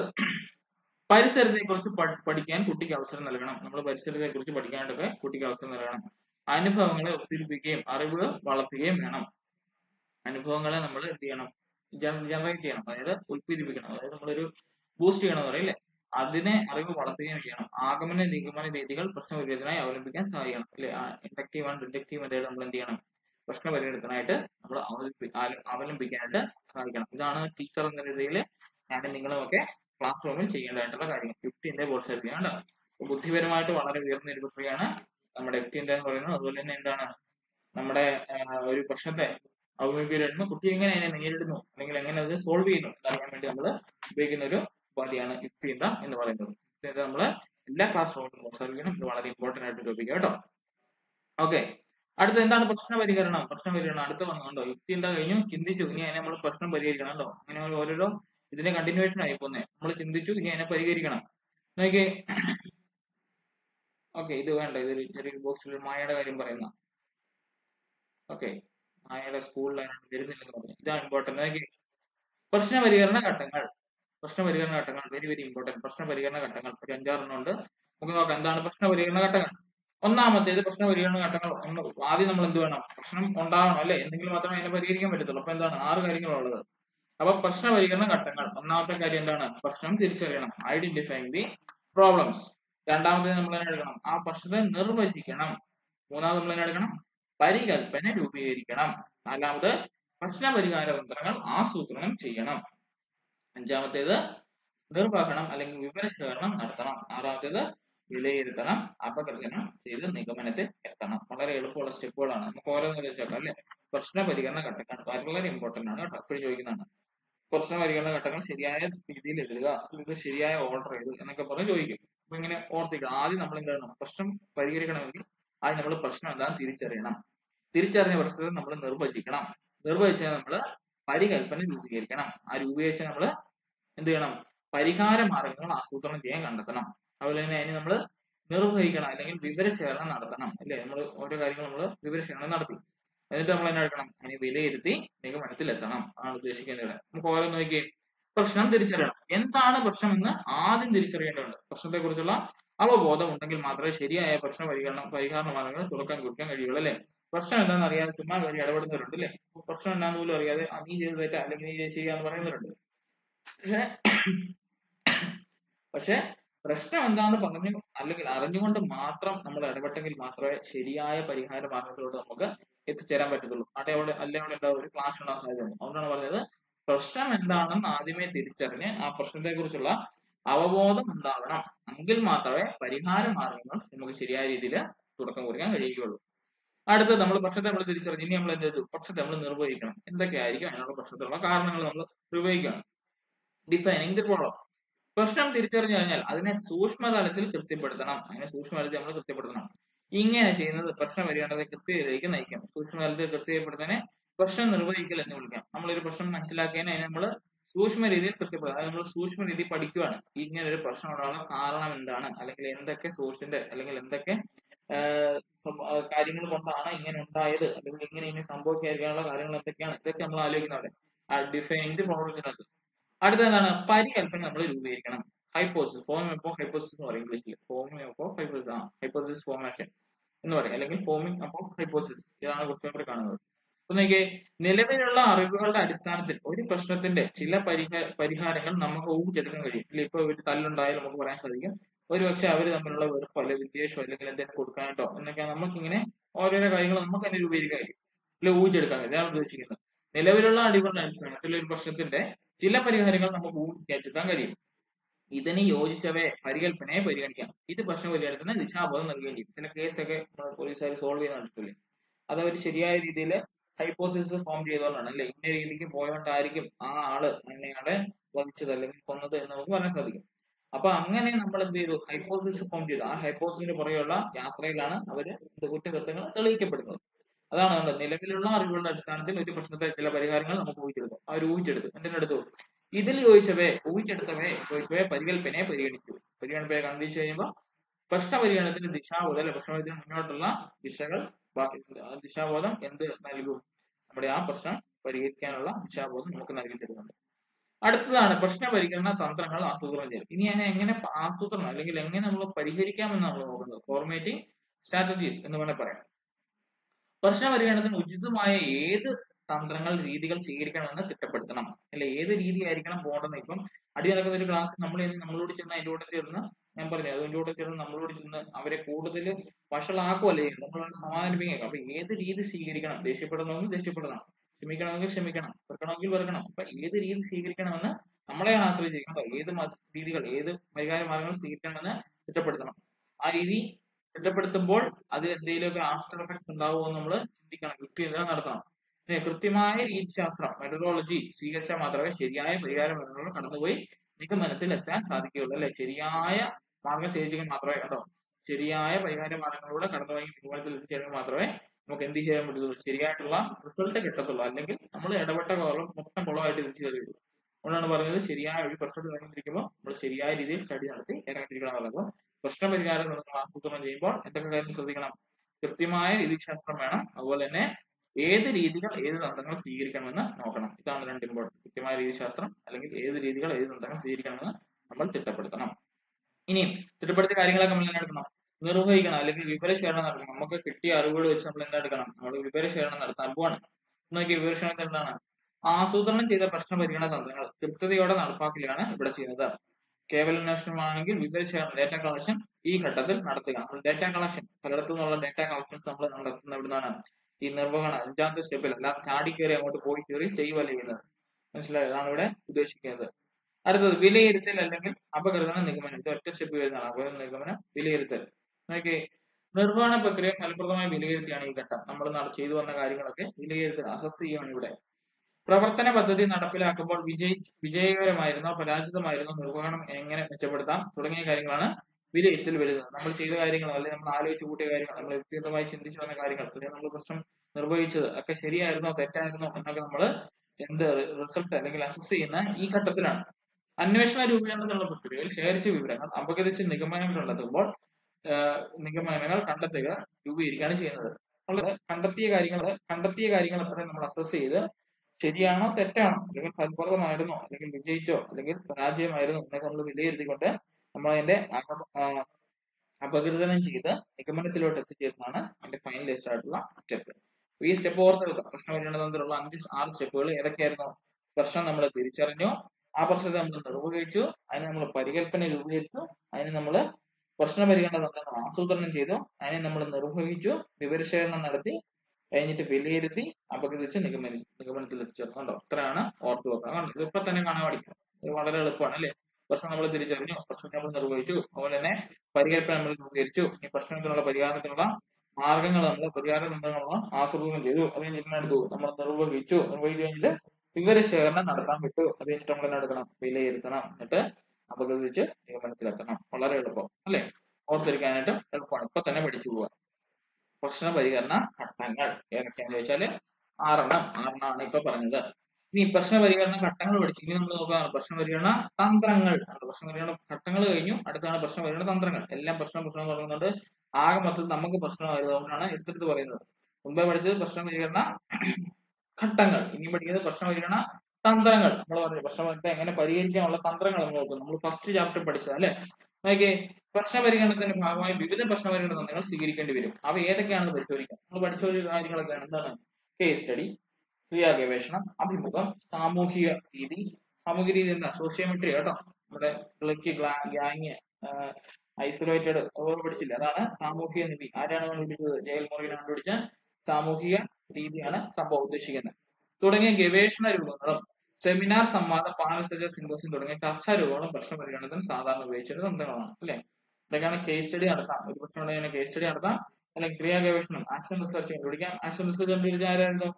പരിസരത്തെ കുറിച്ച് പഠിക്കാൻ കുട്ടിക്ക് അവസരം നൽകണം നമ്മൾ പരിസരത്തെ കുറിച്ച് പഠിക്കാനായിട്ടൊക്കെ കുട്ടിക്ക് അവസരം നൽകണം അനുഭവങ്ങളെ ഒത്തിരിപ്പിക്കുകയും അറിവ് വളർത്തുകയും വേണം അനുഭവങ്ങളെ നമ്മൾ എന്ത് ചെയ്യണം ജനറേറ്റ് ചെയ്യണം അതായത് ഉൽപ്പാദിപ്പിക്കണം അതായത് നമ്മളൊരു ബൂസ്റ്റ് ചെയ്യണം എന്ന് പറയില്ലേ അതിനെ അറിവ് വളർത്തുകയും ചെയ്യണം ആഗമന നിഗമന രീതികൾ പ്രശ്നപരിഹാരത്തിനായി അവലംബിക്കാൻ സഹായിക്കണം അല്ലെ ഇൻഡക്റ്റീവ് ആൻഡ് ഡിഡക്റ്റീവ് മെത്തേഡ് നമ്മൾ എന്ത് ചെയ്യണം പ്രശ്ന പരിഹാരത്തിനായിട്ട് നമ്മൾ അവലംബി ആല- അവലംബിക്കാനായിട്ട് സഹായിക്കണം ഇതാണ് ടീച്ചർ എന്ന രീതിയിൽ ഞാനും നിങ്ങളും ഒക്കെ ക്ലാസ് റൂമിൽ ചെയ്യേണ്ടതായിട്ടുള്ള കാര്യങ്ങൾ ഫിഫ്റ്റീന്റെ ബോർഡ് സെലക്ട് ബുദ്ധിപരമായിട്ട് വളരെ ഉയർന്ന ഒരു പ്രക്രിയയാണ് നമ്മുടെ എഫ്റ്റിന്റെ എന്ന് പറയുന്നത് അതുപോലെ തന്നെ എന്താണ് നമ്മുടെ ആ, ഒരു പ്രശ്നത്തെ അഭിമുഖീകരിക്കുമ്പോ കുട്ടി എങ്ങനെ അതിനെ നേരിടുന്നു അല്ലെങ്കിൽ എങ്ങനെ അത് സോൾവ് ചെയ്യുന്നു എന്നറിയാൻ വേണ്ടി നമ്മൾ ഉപയോഗിക്കുന്ന ഒരു ഉപാധിയാണ് യുക്തിന്ത എന്ന് പറയുന്നത് യുക്തിന്ത നമ്മൾ എല്ലാ ക്ലാസ് റൂമിലും ശ്രദ്ധിക്കണം ഇത് വളരെ ഇമ്പോർട്ടന്റ് ആയിട്ട് ടോപ്പിക് കേട്ടോ ഓക്കെ അടുത്ത എന്താണ് പ്രശ്ന പരിഹരണം പ്രശ്ന പരിഹരണം അടുത്ത് വന്നുകൊണ്ടോ യുക്തിന്ത കഴിഞ്ഞു ചിന്തിച്ചു ഇനി അതിനെ നമ്മൾ പ്രശ്നം പരിഹരിക്കണം കേട്ടോ അങ്ങനെ ഒരു ഓരോരോ ഇതിന്റെ കണ്ടിന്യൂവേഷൻ ആയി പോന്നെ നമ്മൾ ചിന്തിച്ചു ഇനി അതിനെ പരിഹരിക്കണം നോക്കിയേ ഓക്കെ ഇത് വേണ്ട ഇതൊരു ചെറിയൊരു ബോക്സിൽ മായയുടെ കാര്യം പറയുന്ന ഓക്കെ മായയുടെ സ്കൂളിലാണ് വരുന്നില്ലെന്ന് പറഞ്ഞു ഇതാണ് ഇമ്പോർട്ടന്റ് നോക്കി പ്രശ്ന പരിഹരണ ഘട്ടങ്ങൾ പ്രശ്ന പരിഹരണ ഘട്ടങ്ങൾ വെരി വെരി ഇമ്പോർട്ടന്റ് പ്രശ്ന പരിഹരണ ഘട്ടങ്ങൾ ഒരു അഞ്ചാറെണ്ണം ഉണ്ട് നമുക്ക് നോക്കാം എന്താണ് പ്രശ്ന പരിഹരണ ഘട്ടങ്ങൾ ഒന്നാമത്തേത് പ്രശ്ന പരിഹരണ ഘട്ടങ്ങൾ ഒന്ന് ആദ്യം നമ്മൾ എന്ത് വേണം പ്രശ്നം ഉണ്ടാവണം അല്ലെ എന്തെങ്കിലും മാത്രമേ അതിനെ പരിഹരിക്കാൻ പറ്റത്തുള്ളൂ അപ്പൊ എന്താണ് ആറ് കാര്യങ്ങളുള്ളത് അപ്പൊ പ്രശ്ന പരിഹരണ ഘട്ടങ്ങൾ ഒന്നാമത്തെ കാര്യം എന്താണ് പ്രശ്നം തിരിച്ചറിയണം ഐഡന്റിഫൈങ് ദി പ്രോബ്ലംസ് രണ്ടാമത്തേത് നമ്മൾ തന്നെ എടുക്കണം ആ പ്രശ്നത്തെ നിർവചിക്കണം മൂന്നാമത് നമ്മൾ തന്നെ എടുക്കണം പരികൽപ്പന രൂപീകരിക്കണം നാലാമത് പ്രശ്ന പരിഹാര തന്ത്രങ്ങൾ ആസൂത്രണം ചെയ്യണം അഞ്ചാമത്തേത് നിർവഹണം അല്ലെങ്കിൽ വിവരശേഖരണം നടത്തണം ആറാമത്തേത് വിലയിരുത്തണം അപഗ്രഥനം ചെയ്ത് നിഗമനത്തിൽ എത്തണം വളരെ എളുപ്പമുള്ള സ്റ്റെപ്പുകളാണ് നമുക്ക് ഓരോന്ന് വെച്ചേക്കാം അല്ലെ പ്രശ്ന പരിഹരണ ഘട്ടങ്ങൾ വളരെ ഇമ്പോർട്ടന്റ് ആണ് കേട്ടോ എപ്പോഴും ചോദിക്കുന്നതാണ് പ്രശ്ന പരിഹരണ ഘട്ടങ്ങൾ ശരിയായ രീതിയിൽ എഴുതുക ഇത് ശരിയായ ഓർഡർ ചെയ്ത് എന്നൊക്കെ പറഞ്ഞ് ചോദിക്കും അപ്പൊ ഇങ്ങനെ ഓർത്തിക്കുക ആദ്യം നമ്മൾ എന്ത് ചെയ്യണം പ്രശ്നം പരിഹരിക്കണമെങ്കിൽ ആദ്യം നമ്മൾ പ്രശ്നം എന്താണെന്ന് തിരിച്ചറിയണം തിരിച്ചറിഞ്ഞ പ്രശ്നത്തെ നമ്മൾ നിർവചിക്കണം നിർവചിച്ചാൽ നമ്മൾ പരികൽപ്പന രൂപീകരിക്കണം ആ രൂപീകരിച്ച നമ്മൾ എന്ത് ചെയ്യണം പരിഹാര മാർഗങ്ങൾ ആസൂത്രണം ചെയ്യാൻ കണ്ടെത്തണം അതുപോലെ തന്നെ അതിന് നമ്മൾ നിർവഹിക്കണം അല്ലെങ്കിൽ വിവരശേഖരണം നടത്തണം അല്ലെ നമ്മൾ ഓരോ കാര്യങ്ങൾ നമ്മൾ വിവരശേഖരണം നടത്തി എന്നിട്ട് നമ്മൾ എന്നാ എടുക്കണം അതിനെ വിലയിരുത്തി നിഗമനത്തിൽ എത്തണം ആണ് ഉദ്ദേശിക്കുന്നത് ഇവിടെ നമുക്ക് ഓരോ നോക്കിയേ പ്രശ്നം തിരിച്ചറിയണം എന്താണ് പ്രശ്നം എന്ന് ആദ്യം തിരിച്ചറിയേണ്ടതുണ്ട് പ്രശ്നത്തെ കുറിച്ചുള്ള അവബോധം ഉണ്ടെങ്കിൽ മാത്രമേ ശരിയായ പ്രശ്ന പരിഹരണം പരിഹാര മാർഗങ്ങൾ തുറക്കാൻ കുറിക്കാൻ കഴിയുള്ളൂ അല്ലെ പ്രശ്നം എന്താണെന്ന് അറിയാതെ ചുമ്മാ കയറി ഇടപെടുന്നവരുണ്ട് അല്ലെ പ്രശ്നം എന്താണെന്ന് പോലും അറിയാതെ ആ, നീ ചെയ്ത് തെറ്റാ അല്ലെങ്കിൽ നീ ചെയ്ത് ശരിയാന്ന് പറയുന്നവരുണ്ട് പക്ഷെ പക്ഷെ പ്രശ്നം എന്താണെന്ന് പറഞ്ഞു അല്ലെങ്കിൽ അറിഞ്ഞുകൊണ്ട് മാത്രം നമ്മൾ ഇടപെട്ടെങ്കിൽ മാത്രമേ ശരിയായ പരിഹാര മാർഗത്തിലൂടെ നമുക്ക് എത്തിച്ചേരാൻ പറ്റത്തുള്ളൂ അവിടെ അവിടെ അല്ലെ അവിടെ ഉണ്ടാവും ഒരു ക്ലാസ് ഉണ്ടാകാൻ സാധ്യതയുണ്ട് അതുകൊണ്ടാണ് പറഞ്ഞത് പ്രശ്നം എന്താണെന്ന് ആദ്യമേ തിരിച്ചറിഞ്ഞ് ആ പ്രശ്നത്തെ കുറിച്ചുള്ള അവബോധം ഉണ്ടാകണം എങ്കിൽ മാത്രമേ പരിഹാര മാർഗങ്ങൾ നമുക്ക് ശരിയായ രീതിയിൽ തുടക്കം കുറിക്കാൻ കഴിയുകയുള്ളൂ അടുത്തത് നമ്മൾ പ്രശ്നത്തെ നമ്മൾ തിരിച്ചറിഞ്ഞ് ഇനി നമ്മൾ എന്ത് ചെയ്തു പ്രശ്നത്തെ നമ്മൾ നിർവഹിക്കണം എന്തൊക്കെയായിരിക്കും അതിനുള്ള പ്രശ്നത്തിലുള്ള കാരണങ്ങൾ നമ്മൾ നിർവഹിക്കണം ഡിഫൈനിങ് ദി പ്രോബ്ലം പ്രശ്നം തിരിച്ചറിഞ്ഞു കഴിഞ്ഞാൽ അതിനെ സൂക്ഷ്മതലത്തിൽ കൃത്യപ്പെടുത്തണം അതിനെ സൂക്ഷ്മതലത്തിൽ നമ്മൾ കൃത്യപ്പെടുത്തണം ഇങ്ങനെ ചെയ്യുന്നത് പ്രശ്ന പരിഹാരത്തെ കൃത്യതയിലേക്ക് നയിക്കും സൂക്ഷ്മതലത്തിൽ കൃത്യപ്പെടുത്തതിനെ പ്രശ്നം നിർവഹിക്കൽ എന്ന് വിളിക്കാം നമ്മളൊരു പ്രശ്നം മനസ്സിലാക്കിയതിനെ അതിനെ നമ്മൾ സൂക്ഷ്മ രീതിയിൽ കൃത്യപ്പെടുത്തുക അതായത് നമ്മൾ സൂക്ഷ്മ രീതി പഠിക്കുകയാണ് ഇങ്ങനെ ഒരു പ്രശ്നം ഉണ്ടാകാൻ കാരണം എന്താണ് അല്ലെങ്കിൽ എന്തൊക്കെ സോഴ്സിന്റെ അല്ലെങ്കിൽ എന്തൊക്കെ ആഹ് സ്വഭ- ആഹ് കാര്യങ്ങൾ കൊണ്ടാണ് ഇങ്ങനെ ഉണ്ടായത് അല്ലെങ്കിൽ ഇങ്ങനെ ഇങ്ങനെ സംഭവിക്കാനുള്ള കാര്യങ്ങൾ എന്തൊക്കെയാണ് ഇതൊക്കെ നമ്മൾ ആലോചിക്കുന്നത് ഡിഫൈനിങ് ദി പ്രോബ്ലത്തിനകത്ത് അടുത്ത എന്താണ് പരികല്പന നമ്മൾ രൂപീകരിക്കണം ഹൈപ്പോസിസ് ഫോമിംഗ് അപ്പോ ഹൈപ്പോസിസ് എന്ന് പറയും ഇംഗ്ലീഷിൽ ഫോമിംഗ് അപ്പോ ഹൈപ്പോസിസ് ആ ഹൈപ്പോസിസ് ഫോർമേഷൻ എന്ന് പറയും അല്ലെങ്കിൽ ഫോമിംഗ് അപ്പോ ഹൈപ്പോസിസ് ഇതാണ് ക്വസ്റ്റ്യൻ പേപ്പർ കാണുന്നത് അപ്പൊ നോക്കിയേ നിലവിലുള്ള അറിവുകളുടെ അടിസ്ഥാനത്തിൽ ഒരു പ്രശ്നത്തിന്റെ ചില പരിഹാര പരിഹാരങ്ങൾ നമുക്ക് ഊഹിച്ചെടുക്കാൻ കഴിയും ഇല്ല ഇപ്പൊ ഒരു തല്ലുണ്ടായാലും നമുക്ക് പറയാൻ സാധിക്കും ഒരു പക്ഷെ അവർ തമ്മിലുള്ള വെറുപ്പോ അല്ലെങ്കിൽ വിദ്വേഷമോ അല്ലെങ്കിൽ എന്തെങ്കിലും കൊടുക്കാനായിട്ടോ എന്നൊക്കെ നമുക്ക് ഇങ്ങനെ ഓരോരോ കാര്യങ്ങൾ നമുക്ക് തന്നെ രൂപീകരിക്കാൻ കഴിയും ഇല്ല ഊഹിച്ചെടുക്കാൻ കഴിയും ഞാൻ ഉദ്ദേശിക്കുന്നത് നിലവിലുള്ള അടിവുകളുടെ അടിസ്ഥാനത്തിൽ ഒരു പ്രശ്നത്തിന്റെ ചില പരിഹാരങ്ങൾ നമുക്ക് ഊഹിച്ചെടുക്കാൻ കഴിയും ഇതിന് യോജിച്ചവയെ പരികല്പനയെ പരിഗണിക്കാം ഇത് പ്രശ്ന പരിഹാരത്തിന് ദിശാബോധം നൽകുകയും ചെയ്യും ചില കേസൊക്കെ പോലീസുകാർ സോൾവ് ചെയ്ത് നടത്തില്ലേ അത് അവർ ശരിയായ രീതിയിൽ ഹൈപ്പോസിസ് ഫോം ചെയ്തുകൊണ്ടാണ് അല്ലെ ഇന്ന രീതിക്ക് പോയോണ്ടായിരിക്കും ആ ആള് അയാളെ വധിച്ചത് അല്ലെങ്കിൽ കൊന്നത് എന്ന് നമുക്ക് പറയാൻ സാധിക്കും അപ്പൊ അങ്ങനെ നമ്മൾ എന്ത് ചെയ്തു ഹൈപ്പോസിസ് ഫോം ചെയ്തു ആ ഹൈപ്പോസിസിന് പുറകെയുള്ള യാത്രയിലാണ് അവര് ഇത് കുറ്റകൃത്യങ്ങൾ തെളിയിക്കപ്പെടുന്നത് അതാണ് നമ്മൾ നിലവിലുള്ള അറിവുകളുടെ അടിസ്ഥാനത്തിൽ ഒരു പ്രശ്നത്തെ ചില പരിഹാരങ്ങൾ നമുക്ക് ഊഹിച്ചെടുക്കും അവർ ഊഹിച്ചെടുത്തു എന്തിന്റെ എടുത്തു ഇതിൽ യോജിച്ചവയെ ഊഹിച്ചെടുത്തവയെ യോജിച്ചവയെ പരികല്പനയെ പരിഗണിച്ചു പരിഗണിപ്പയെ കണ്ടിച്ചു കഴിയുമ്പോൾ പ്രശ്ന പരിഗണനത്തിന്റെ ദിശാബോധം അല്ലെ പ്രശ്നത്തിന് മുന്നോട്ടുള്ള ദിശകൾ ബ- ആ ദിശാബോധം എന്ത് നൽകും നമ്മുടെ ആ പ്രശ്നം പരിഹരിക്കാനുള്ള ദിശാബോധം നമുക്ക് നൽകി തരുന്നുണ്ട് അടുത്തതാണ് പ്രശ്ന പരിഹരണ തന്ത്രങ്ങൾ ആസൂത്രണം ചെയ്യൽ ഇനി അതിനെ എങ്ങനെ പ- ആസൂത്രണം അല്ലെങ്കിൽ എങ്ങനെ നമ്മൾ പരിഹരിക്കാമെന്ന് നമ്മൾ നോക്കുന്നത് ഫോർമേറ്റിംഗ് സ്ട്രാറ്റജീസ് എന്ന് വേണേൽ പറയാം പ്രശ്ന പരിഹരണത്തിന് ഉചിതമായ ഏത് തന്ത്രങ്ങൾ രീതികൾ സ്വീകരിക്കണമെന്ന് തിട്ടപ്പെടുത്തണം അല്ലെ ഏത് രീതി ആയിരിക്കണം പോകേണ്ടത് ഇപ്പം അടി നടക്കുന്ന ഒരു ക്ലാസ് നമ്മൾ ചെന്ന് നമ്മളോട് ചെന്ന് അതിന്റെ കൂടെ ചേർന്ന് ഞാൻ പറഞ്ഞു അതിന്റെ കൂടെ ചേർന്ന് നമ്മളോട് ചെന്ന് അവരെ കൂടുതൽ വഷളാക്കുമല്ലേ ചെയ്യുന്നത് നമ്മൾ അവരെ സമാധാനിപ്പിക്കുക അപ്പൊ ഏത് രീതി സ്വീകരിക്കണം ദേഷ്യപ്പെടണമെങ്കിൽ ദേഷ്യപ്പെടണം ക്ഷമിക്കണമെങ്കിൽ ക്ഷമിക്കണം വെറുക്കണമെങ്കിൽ വെറുക്കണം അപ്പൊ ഏത് രീതി സ്വീകരിക്കണമെന്ന് നമ്മളെയാണ് ആശ്രയിച്ചിരിക്കുന്നത് അപ്പൊ ഏത് മ- രീതികൾ ഏത് പരിഹാര മാർഗങ്ങൾ സ്വീകരിക്കണമെന്ന് തിട്ടപ്പെടുത്തണം ആ രീതി തിട്ടപ്പെടുത്തുമ്പോൾ അതിൽ എന്തെങ്കിലുമൊക്കെ ആഫ്റ്റർ എഫക്ട്സ് ഉണ്ടാവുമോ എന്ന് നമ്മൾ ചിന്തിക്കണം കൃത്യത നടത്തണം പിന്നെ കൃത്യമായ രീതിശാസ്ത്രം മെത്തഡോളജി സ്വീകരിച്ചാൽ മാത്രമേ ശരിയായ പരിഹാര മാർഗങ്ങൾ കടന്നുപോയി നിഗമനത്തിൽ എത്താൻ സാധിക്കുകയുള്ളൂ അല്ലെ ശരിയായ മാർഗം സ്വീകരിച്ചെങ്കിൽ മാത്രമേ കേട്ടോ ശരിയായ പരിഹാര മാർഗങ്ങളിലൂടെ കടന്നുപോയി നിഗമനത്തിൽ എത്തിച്ചേരാൻ മാത്രമേ നമുക്ക് എന്ത് ചെയ്യാൻ പറ്റുള്ളൂ ശരിയായിട്ടുള്ള റിസൾട്ട് കിട്ടത്തുള്ളൂ അല്ലെങ്കിൽ നമ്മൾ ഇടപെട്ട കോളം മൊത്തം കുളമായിട്ട് തിരിച്ചു കയറിയുള്ളൂ അതുകൊണ്ടാണ് പറഞ്ഞത് ശരിയായ ഒരു പ്രശ്നം ഇറങ്ങിത്തിരിക്കുമ്പോൾ നമ്മൾ ശരിയായ രീതിയിൽ സ്റ്റഡി നടത്തി ഇറങ്ങിത്തിരിക്കണം എന്നുള്ളത് പ്രശ്ന പരിഹാരം നമ്മൾ ആസൂത്രണം ചെയ്യുമ്പോൾ എന്തൊക്കെ കാര്യം ശ്രദ്ധിക്കണം കൃത്യമായ രീതിശാസ്ത്രം വേണം അതുപോലെ തന്നെ ഏത് രീതികൾ ഏത് തന്ത്രങ്ങൾ സ്വീകരിക്കണമെന്ന് നോക്കണം ഇതാണ് രണ്ട് ഇമ്പോർട്ടൻറ്റ് കൃത്യമായ രീതിശാസ്ത്രം അല്ലെങ്കിൽ ഏത് രീതികൾ ഏത് തന്ത്രങ്ങൾ സ്വീകരിക്കണമെന്ന് നമ്മൾ തിട്ടപ്പെടുത്തണം ഇനിയും തിട്ടപ്പെടുത്തിയ കാര്യങ്ങളൊക്കെ നമ്മൾ എങ്ങനെ എടുക്കണം നിർവഹിക്കണം അല്ലെങ്കിൽ വിവരശേഖരണം നടത്തണം നമുക്ക് കിട്ടിയ അറിവുകൾ വെച്ച് നമ്മൾ എന്താ എടുക്കണം നമ്മൾ വിവരശേഖരണം നടത്താൻ പോവാണ് നോക്കി വിവരശേഖരണം എന്താണ് ആസൂത്രണം ചെയ്ത പ്രശ്ന പരിഗണന തന്ത്രങ്ങൾ കൃത്യതയോടെ നടപ്പാക്കലാണ് ഇവിടെ ചെയ്യുന്നത് കേവല അന്വേഷണമാണെങ്കിൽ വിവരശേഖരണം ഡാറ്റ കളക്ഷൻ ഈ ഘട്ടത്തിൽ നടത്തുക നമ്മൾ ഡാറ്റ കളക്ഷൻ പലയിടത്തു നിന്നുള്ള ഡാറ്റ കളക്ഷൻസ് നമ്മൾ നടത്തുന്ന ഇവിടുന്നാണ് ഈ നിർവഹണം അഞ്ചാമത്തെ സ്റ്റെപ്പിൽ അല്ല ചാടി കയറി അങ്ങോട്ട് പോയി കയറി ചെയ്യുവല്ല ചെയ്യുന്നത് മനസ്സിലായോ അതാണ് ഇവിടെ ഉദ്ദേശിക്കുന്നത് അടുത്തത് വിലയിരുത്തൽ അല്ലെങ്കിൽ അപകീർത്തന നിഗമനം ഇത് ഒറ്റ സ്റ്റെപ്പ് വരുന്നതാണ് അപകീർത്തന നിഗമനം വിലയിരുത്തൽ നോക്കി നിർവഹണ പ്രക്രിയ ഫലപ്രദമായി വിലയിരുത്തിയാണ് ഈ ഘട്ടം നമ്മൾ നട- ചെയ്തു വന്ന കാര്യങ്ങളൊക്കെ വിലയിരുത്തൽ അസസ് ചെയ്യുകയാണ് ഇവിടെ പ്രവർത്തന പദ്ധതി നടപ്പിലാക്കുമ്പോൾ വിജയി വിജയകരമായിരുന്നോ പരാജിതമായിരുന്നോ നിർവഹണം എങ്ങനെ മെച്ചപ്പെടുത്താം തുടങ്ങിയ കാര്യങ്ങളാണ് വിലയിരുത്തൽ വരുന്നത് നമ്മൾ ചെയ്ത കാര്യങ്ങൾ അല്ലെങ്കിൽ നമ്മൾ ആലോചിച്ച് കൂട്ടിയ കാര്യങ്ങൾ നമ്മൾ വ്യക്തിഗതമായി ചിന്തിച്ചു വന്ന കാര്യങ്ങൾ അല്ലെങ്കിൽ നമ്മൾ പ്രശ്നം നിർവഹിച്ചത് ഒക്കെ ശരിയായിരുന്നോ തെറ്റായിരുന്നോ എന്നൊക്കെ നമ്മൾ എന്ത് റിസൾട്ട് അല്ലെങ്കിൽ അസസ് ചെയ്യുന്ന ഈ ഘട്ടത്തിലാണ് അന്വേഷണ രൂപീകരണത്തിനുള്ള പ്രക്രിയയിൽ ശേഖരിച്ച വിവരങ്ങൾ അപകരിച്ച് നിഗമനങ്ങൾ കണ്ടെത്തുമ്പോൾ ആഹ് നിഗമനങ്ങൾ കണ്ടെത്തുക രൂപീകരിക്കുകയാണ് ചെയ്യുന്നത് നമ്മൾ കണ്ടെത്തിയ കാര്യങ്ങൾ കണ്ടെത്തിയ കാര്യങ്ങൾ അത്രയും നമ്മൾ അസസ് ചെയ്ത് ശരിയാണോ തെറ്റാണോ അല്ലെങ്കിൽ ഫലപ്രദമായിരുന്നോ അല്ലെങ്കിൽ വിജയിച്ചോ അല്ലെങ്കിൽ പരാജയമായിരുന്നോ എന്നൊക്കെ നമ്മൾ വിലയിരുത്തിക്കൊണ്ട് നമ്മൾ അതിന്റെ അക- ആ, അപകീർത്തനം ചെയ്ത് നിഗമനത്തിലോട്ട് എത്തിച്ചേരുന്നതാണ് അതിന്റെ ഫൈനലൈസ്ഡ് ആയിട്ടുള്ള സ്റ്റെപ്പ് ഈ സ്റ്റെപ്പ് ഓർത്തെടുക്കുക പ്രശ്ന പരിഗണന തന്ത്രത്തിലുള്ള അഞ്ച് ആറ് സ്റ്റെപ്പുകൾ ഏതൊക്കെയായിരുന്നു പ്രശ്നം നമ്മൾ തിരിച്ചറിഞ്ഞു ആ പ്രശ്നത്തെ നമ്മൾ നിർവഹിച്ചു അതിന് നമ്മൾ പരികല്പന രൂപീകരിച്ചു അതിന് നമ്മൾ പ്രശ്ന പരിഗണന തന്ത്രങ്ങൾ ആസൂത്രണം ചെയ്തു അതിനെ നമ്മൾ നിർവഹിച്ചു വിവരശേഖരണം നടത്തി കഴിഞ്ഞിട്ട് വിലയിരുത്തി അപഗ്രഥിച്ച് നിഗമനി നിഗമനത്തിൽ എത്തിച്ചേർന്നു കണ്ടോ ഇത്രയാണ് ഓർത്തു വെക്കുക കണ്ടോ ഇത് ഇപ്പൊ തന്നെ കാണാൻ പഠിക്കും ഇത് വളരെ എളുപ്പമാണ് അല്ലേ പ്രശ്നം നമ്മൾ തിരിച്ചറിഞ്ഞു പ്രശ്നം നമ്മൾ നിർവഹിച്ചു അതുപോലെ തന്നെ പരികല്പന നമ്മൾ രൂപീകരിച്ചു ഈ പ്രശ്നത്തിനുള്ള പരിഹാരത്തിനുള്ള മാർഗങ്ങൾ നമ്മൾ പരിഹാര തന്ത്രങ്ങൾ ആസൂത്രണം ചെയ്തു അത് കഴിഞ്ഞിട്ട് എടുത്തു നമ്മൾ നിർവഹിച്ചു നിർവഹിച്ചു കഴിഞ്ഞിട്ട് വിവരശേഖരണം നടത്താൻ വിട്ടു അത് കഴിഞ്ഞിട്ട് നമ്മൾ എന്നാ എടുക്കണം വിലയിരുത്തണം എന്നിട്ട് അപഗ്രഥിച്ച് നിഗമനത്തിലെത്തണം വളരെ എളുപ്പം അല്ലെ ഓർത്തിരിക്കാനായിട്ട് എളുപ്പമാണ് ഇപ്പൊ തന്നെ പഠിച്ചു പോവുക പ്രശ്ന പരിഹരണ ഘട്ടങ്ങൾ ഏതൊക്കെയാണെന്ന് ചോദിച്ചാല് ആറെണ്ണം ആറെണ്ണമാണ് ഇപ്പൊ പറഞ്ഞത് ഇനി പ്രശ്ന പരിഹരണ ഘട്ടങ്ങൾ പഠിച്ചു ഇനി നമ്മൾ നോക്കുകയാണ് പ്രശ്ന പരിഹരണ തന്ത്രങ്ങൾ പ്രശ്ന പരിഹരണ ഘട്ടങ്ങൾ കഴിഞ്ഞു അടുത്താണ് പ്രശ്ന പരിഹരണ തന്ത്രങ്ങൾ എല്ലാം പ്രശ്നം പ്രശ്നം പറയുന്നുണ്ട് ആകെ മൊത്തത്തിൽ നമുക്ക് പ്രശ്നമായത് അതുകൊണ്ടാണ് എടുത്തെടുത്ത് പറയുന്നത് മുമ്പേ പഠിച്ചത് പ്രശ്ന പരിഹരണ ഘട്ടങ്ങൾ ഇനി പഠിക്കുന്നത് പ്രശ്ന പരിഹരണ തന്ത്രങ്ങൾ നമ്മൾ പറഞ്ഞു പ്രശ്നത്തെ എങ്ങനെ പരിഹരിക്കാനുള്ള തന്ത്രങ്ങൾ നമ്മൾ നോക്കും നമ്മൾ ഫസ്റ്റ് ചാപ്റ്റർ പഠിച്ചത് അല്ലെ നോക്കിയേ പ്രശ്ന പരിഹരണത്തിന്റെ ഭാഗമായി വിവിധ പ്രശ്ന പരിഹരണ തന്ത്രങ്ങൾ സ്വീകരിക്കേണ്ടി വരും അവ ഏതൊക്കെയാണെന്ന് പരിശോധിക്കാം നമ്മൾ പഠിച്ച ഒരു കാര്യങ്ങളൊക്കെയാണ് എന്താണ് കേസ് സ്റ്റഡി ക്രിയാ ഗവേഷണം അഭിമുഖം സാമൂഹിക രീതി സാമൂഹിക രീതി എന്താ സോഷ്യോമെട്രി കേട്ടോ നമ്മുടെ ക്ലിക്ക് ഗ്യാങ് ഐസൊലേറ്റഡ് ഓരോ പഠിച്ചില്ല അതാണ് സാമൂഹിക നീതി ആരാണ് കണ്ടുപിടിച്ചത് ജയൽ മോറിനെ കണ്ടുപിടിച്ച സാമൂഹിക രീതിയാണ് സംഭവം ഉദ്ദേശിക്കുന്നത് തുടങ്ങിയ ഗവേഷണ രൂപങ്ങളും സെമിനാർ സംവാദം പാനൽ ചർച്ച സിംബോസിയം തുടങ്ങിയ ചർച്ചാ രൂപങ്ങളും പ്രശ്ന പരിഗണനത്തിന് സാധാരണ ഉപയോഗിച്ചിരുന്ന തന്ത്രങ്ങളാണ് അല്ലെ ഇതൊക്കെയാണ് കേസ് സ്റ്റഡി നടത്താം ഒരു പ്രശ്നം ഉണ്ടെങ്കിൽ കേസ് സ്റ്റഡി നടത്താം അല്ലെങ്കിൽ ക്രിയാ ഗവേഷണം ആക്ഷൻ റിസർച്ച് കണ്ടുപിടിക്കാം ആക്ഷൻ റിസർച്ച് കണ്ടുപിടിച്ച ആരായിരുന്നു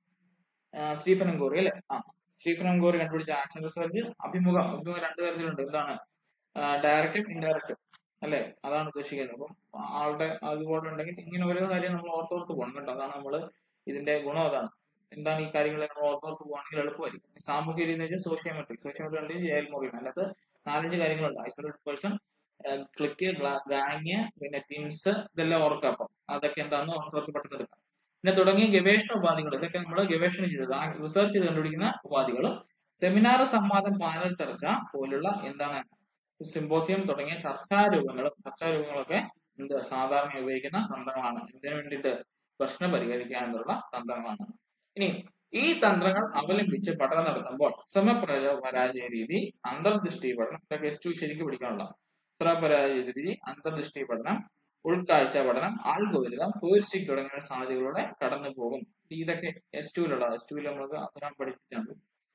സ്റ്റീഫൻ എങ്കോറി അല്ലെ ആ സ്റ്റീഫൻ എങ്കോറി കണ്ടുപിടിച്ച ആക്ഷൻ റിസർച്ച് അഭിമുഖം അഭിമുഖം രണ്ടു തരത്തിലുണ്ട് എന്താണ് ഡയറക്റ്റും ഇൻഡയറക്റ്റും അല്ലെ അതാണ് ഉദ്ദേശിക്കുന്നത് അപ്പം ആളുടെ അതുപോലെ ഉണ്ടെങ്കിൽ ഇങ്ങനെ ഓരോ കാര്യം നമ്മൾ ഓർത്തോർത്ത് പോകണം കേട്ടോ അതാണ് നമ്മൾ ഇതിന്റെ ഗുണം അതാണ് എന്താണ് ഈ കാര്യങ്ങൾ നമ്മൾ ഓർത്തോർത്ത് പോകണമെങ്കിൽ എളുപ്പമായിരിക്കും സാമൂഹ്യ രീതി എന്ന് വെച്ചാൽ സോഷ്യോമെട്രി സോഷ്യോമെട്രി ജയൽ മോറിൻ അല്ലാത്ത നാലഞ്ച് കാര്യങ്ങളുണ്ട് ഐസൊലേറ്റഡ് പേഴ്സൺ ക്ലിക്ക് ഗാങ് പിന്നെ ടീംസ് ഇതെല്ലാം ഓർക്കാം അപ്പം അതൊക്കെ എന്താണെന്ന് ഓർത്തോർത്ത് പെട്ടെന്ന് എടുക്കാം പിന്നെ തുടങ്ങിയ ഗവേഷണ ഉപാധികൾ ഇതൊക്കെ നമ്മൾ ഗവേഷണം ചെയ്തത് റിസർച്ച് ചെയ്ത് കണ്ടുപിടിക്കുന്ന ഉപാധികളും സെമിനാർ സംവാദം പാനൽ ചർച്ച പോലുള്ള എന്താണ് സിമ്പോസിയം തുടങ്ങിയ ചർച്ചാരൂപങ്ങളും ചർച്ചാരൂപങ്ങളൊക്കെ എന്ത് സാധാരണ ഉപയോഗിക്കുന്ന തന്ത്രങ്ങളാണ് ഇതിനു വേണ്ടിയിട്ട് പ്രശ്നം പരിഹരിക്കാനുള്ള തന്ത്രങ്ങളാണ് ഇനി ഈ തന്ത്രങ്ങൾ അവലംബിച്ച് പഠനം നടത്തുമ്പോൾ സമപരാജയ പരാജയ രീതി അന്തർദൃഷ്ടി പഠനം ഇതൊക്കെ എസ് ടു ശരിക്കും പിടിക്കാനുള്ള സമപരാജയ രീതി അന്തർദൃഷ്ടി പഠനം ഉൾക്കാഴ്ച പഠനം ആൽഗോരിതം ഹ്യൂറിസ്റ്റിക് തുടങ്ങിയ സാധ്യതകളിലൂടെ കടന്നു പോകും ഇതൊക്കെ എസ് ടുവിലുള്ള എസ് ടുവിൽ നമുക്ക് അത്തരം പഠിച്ചിട്ടുണ്ട്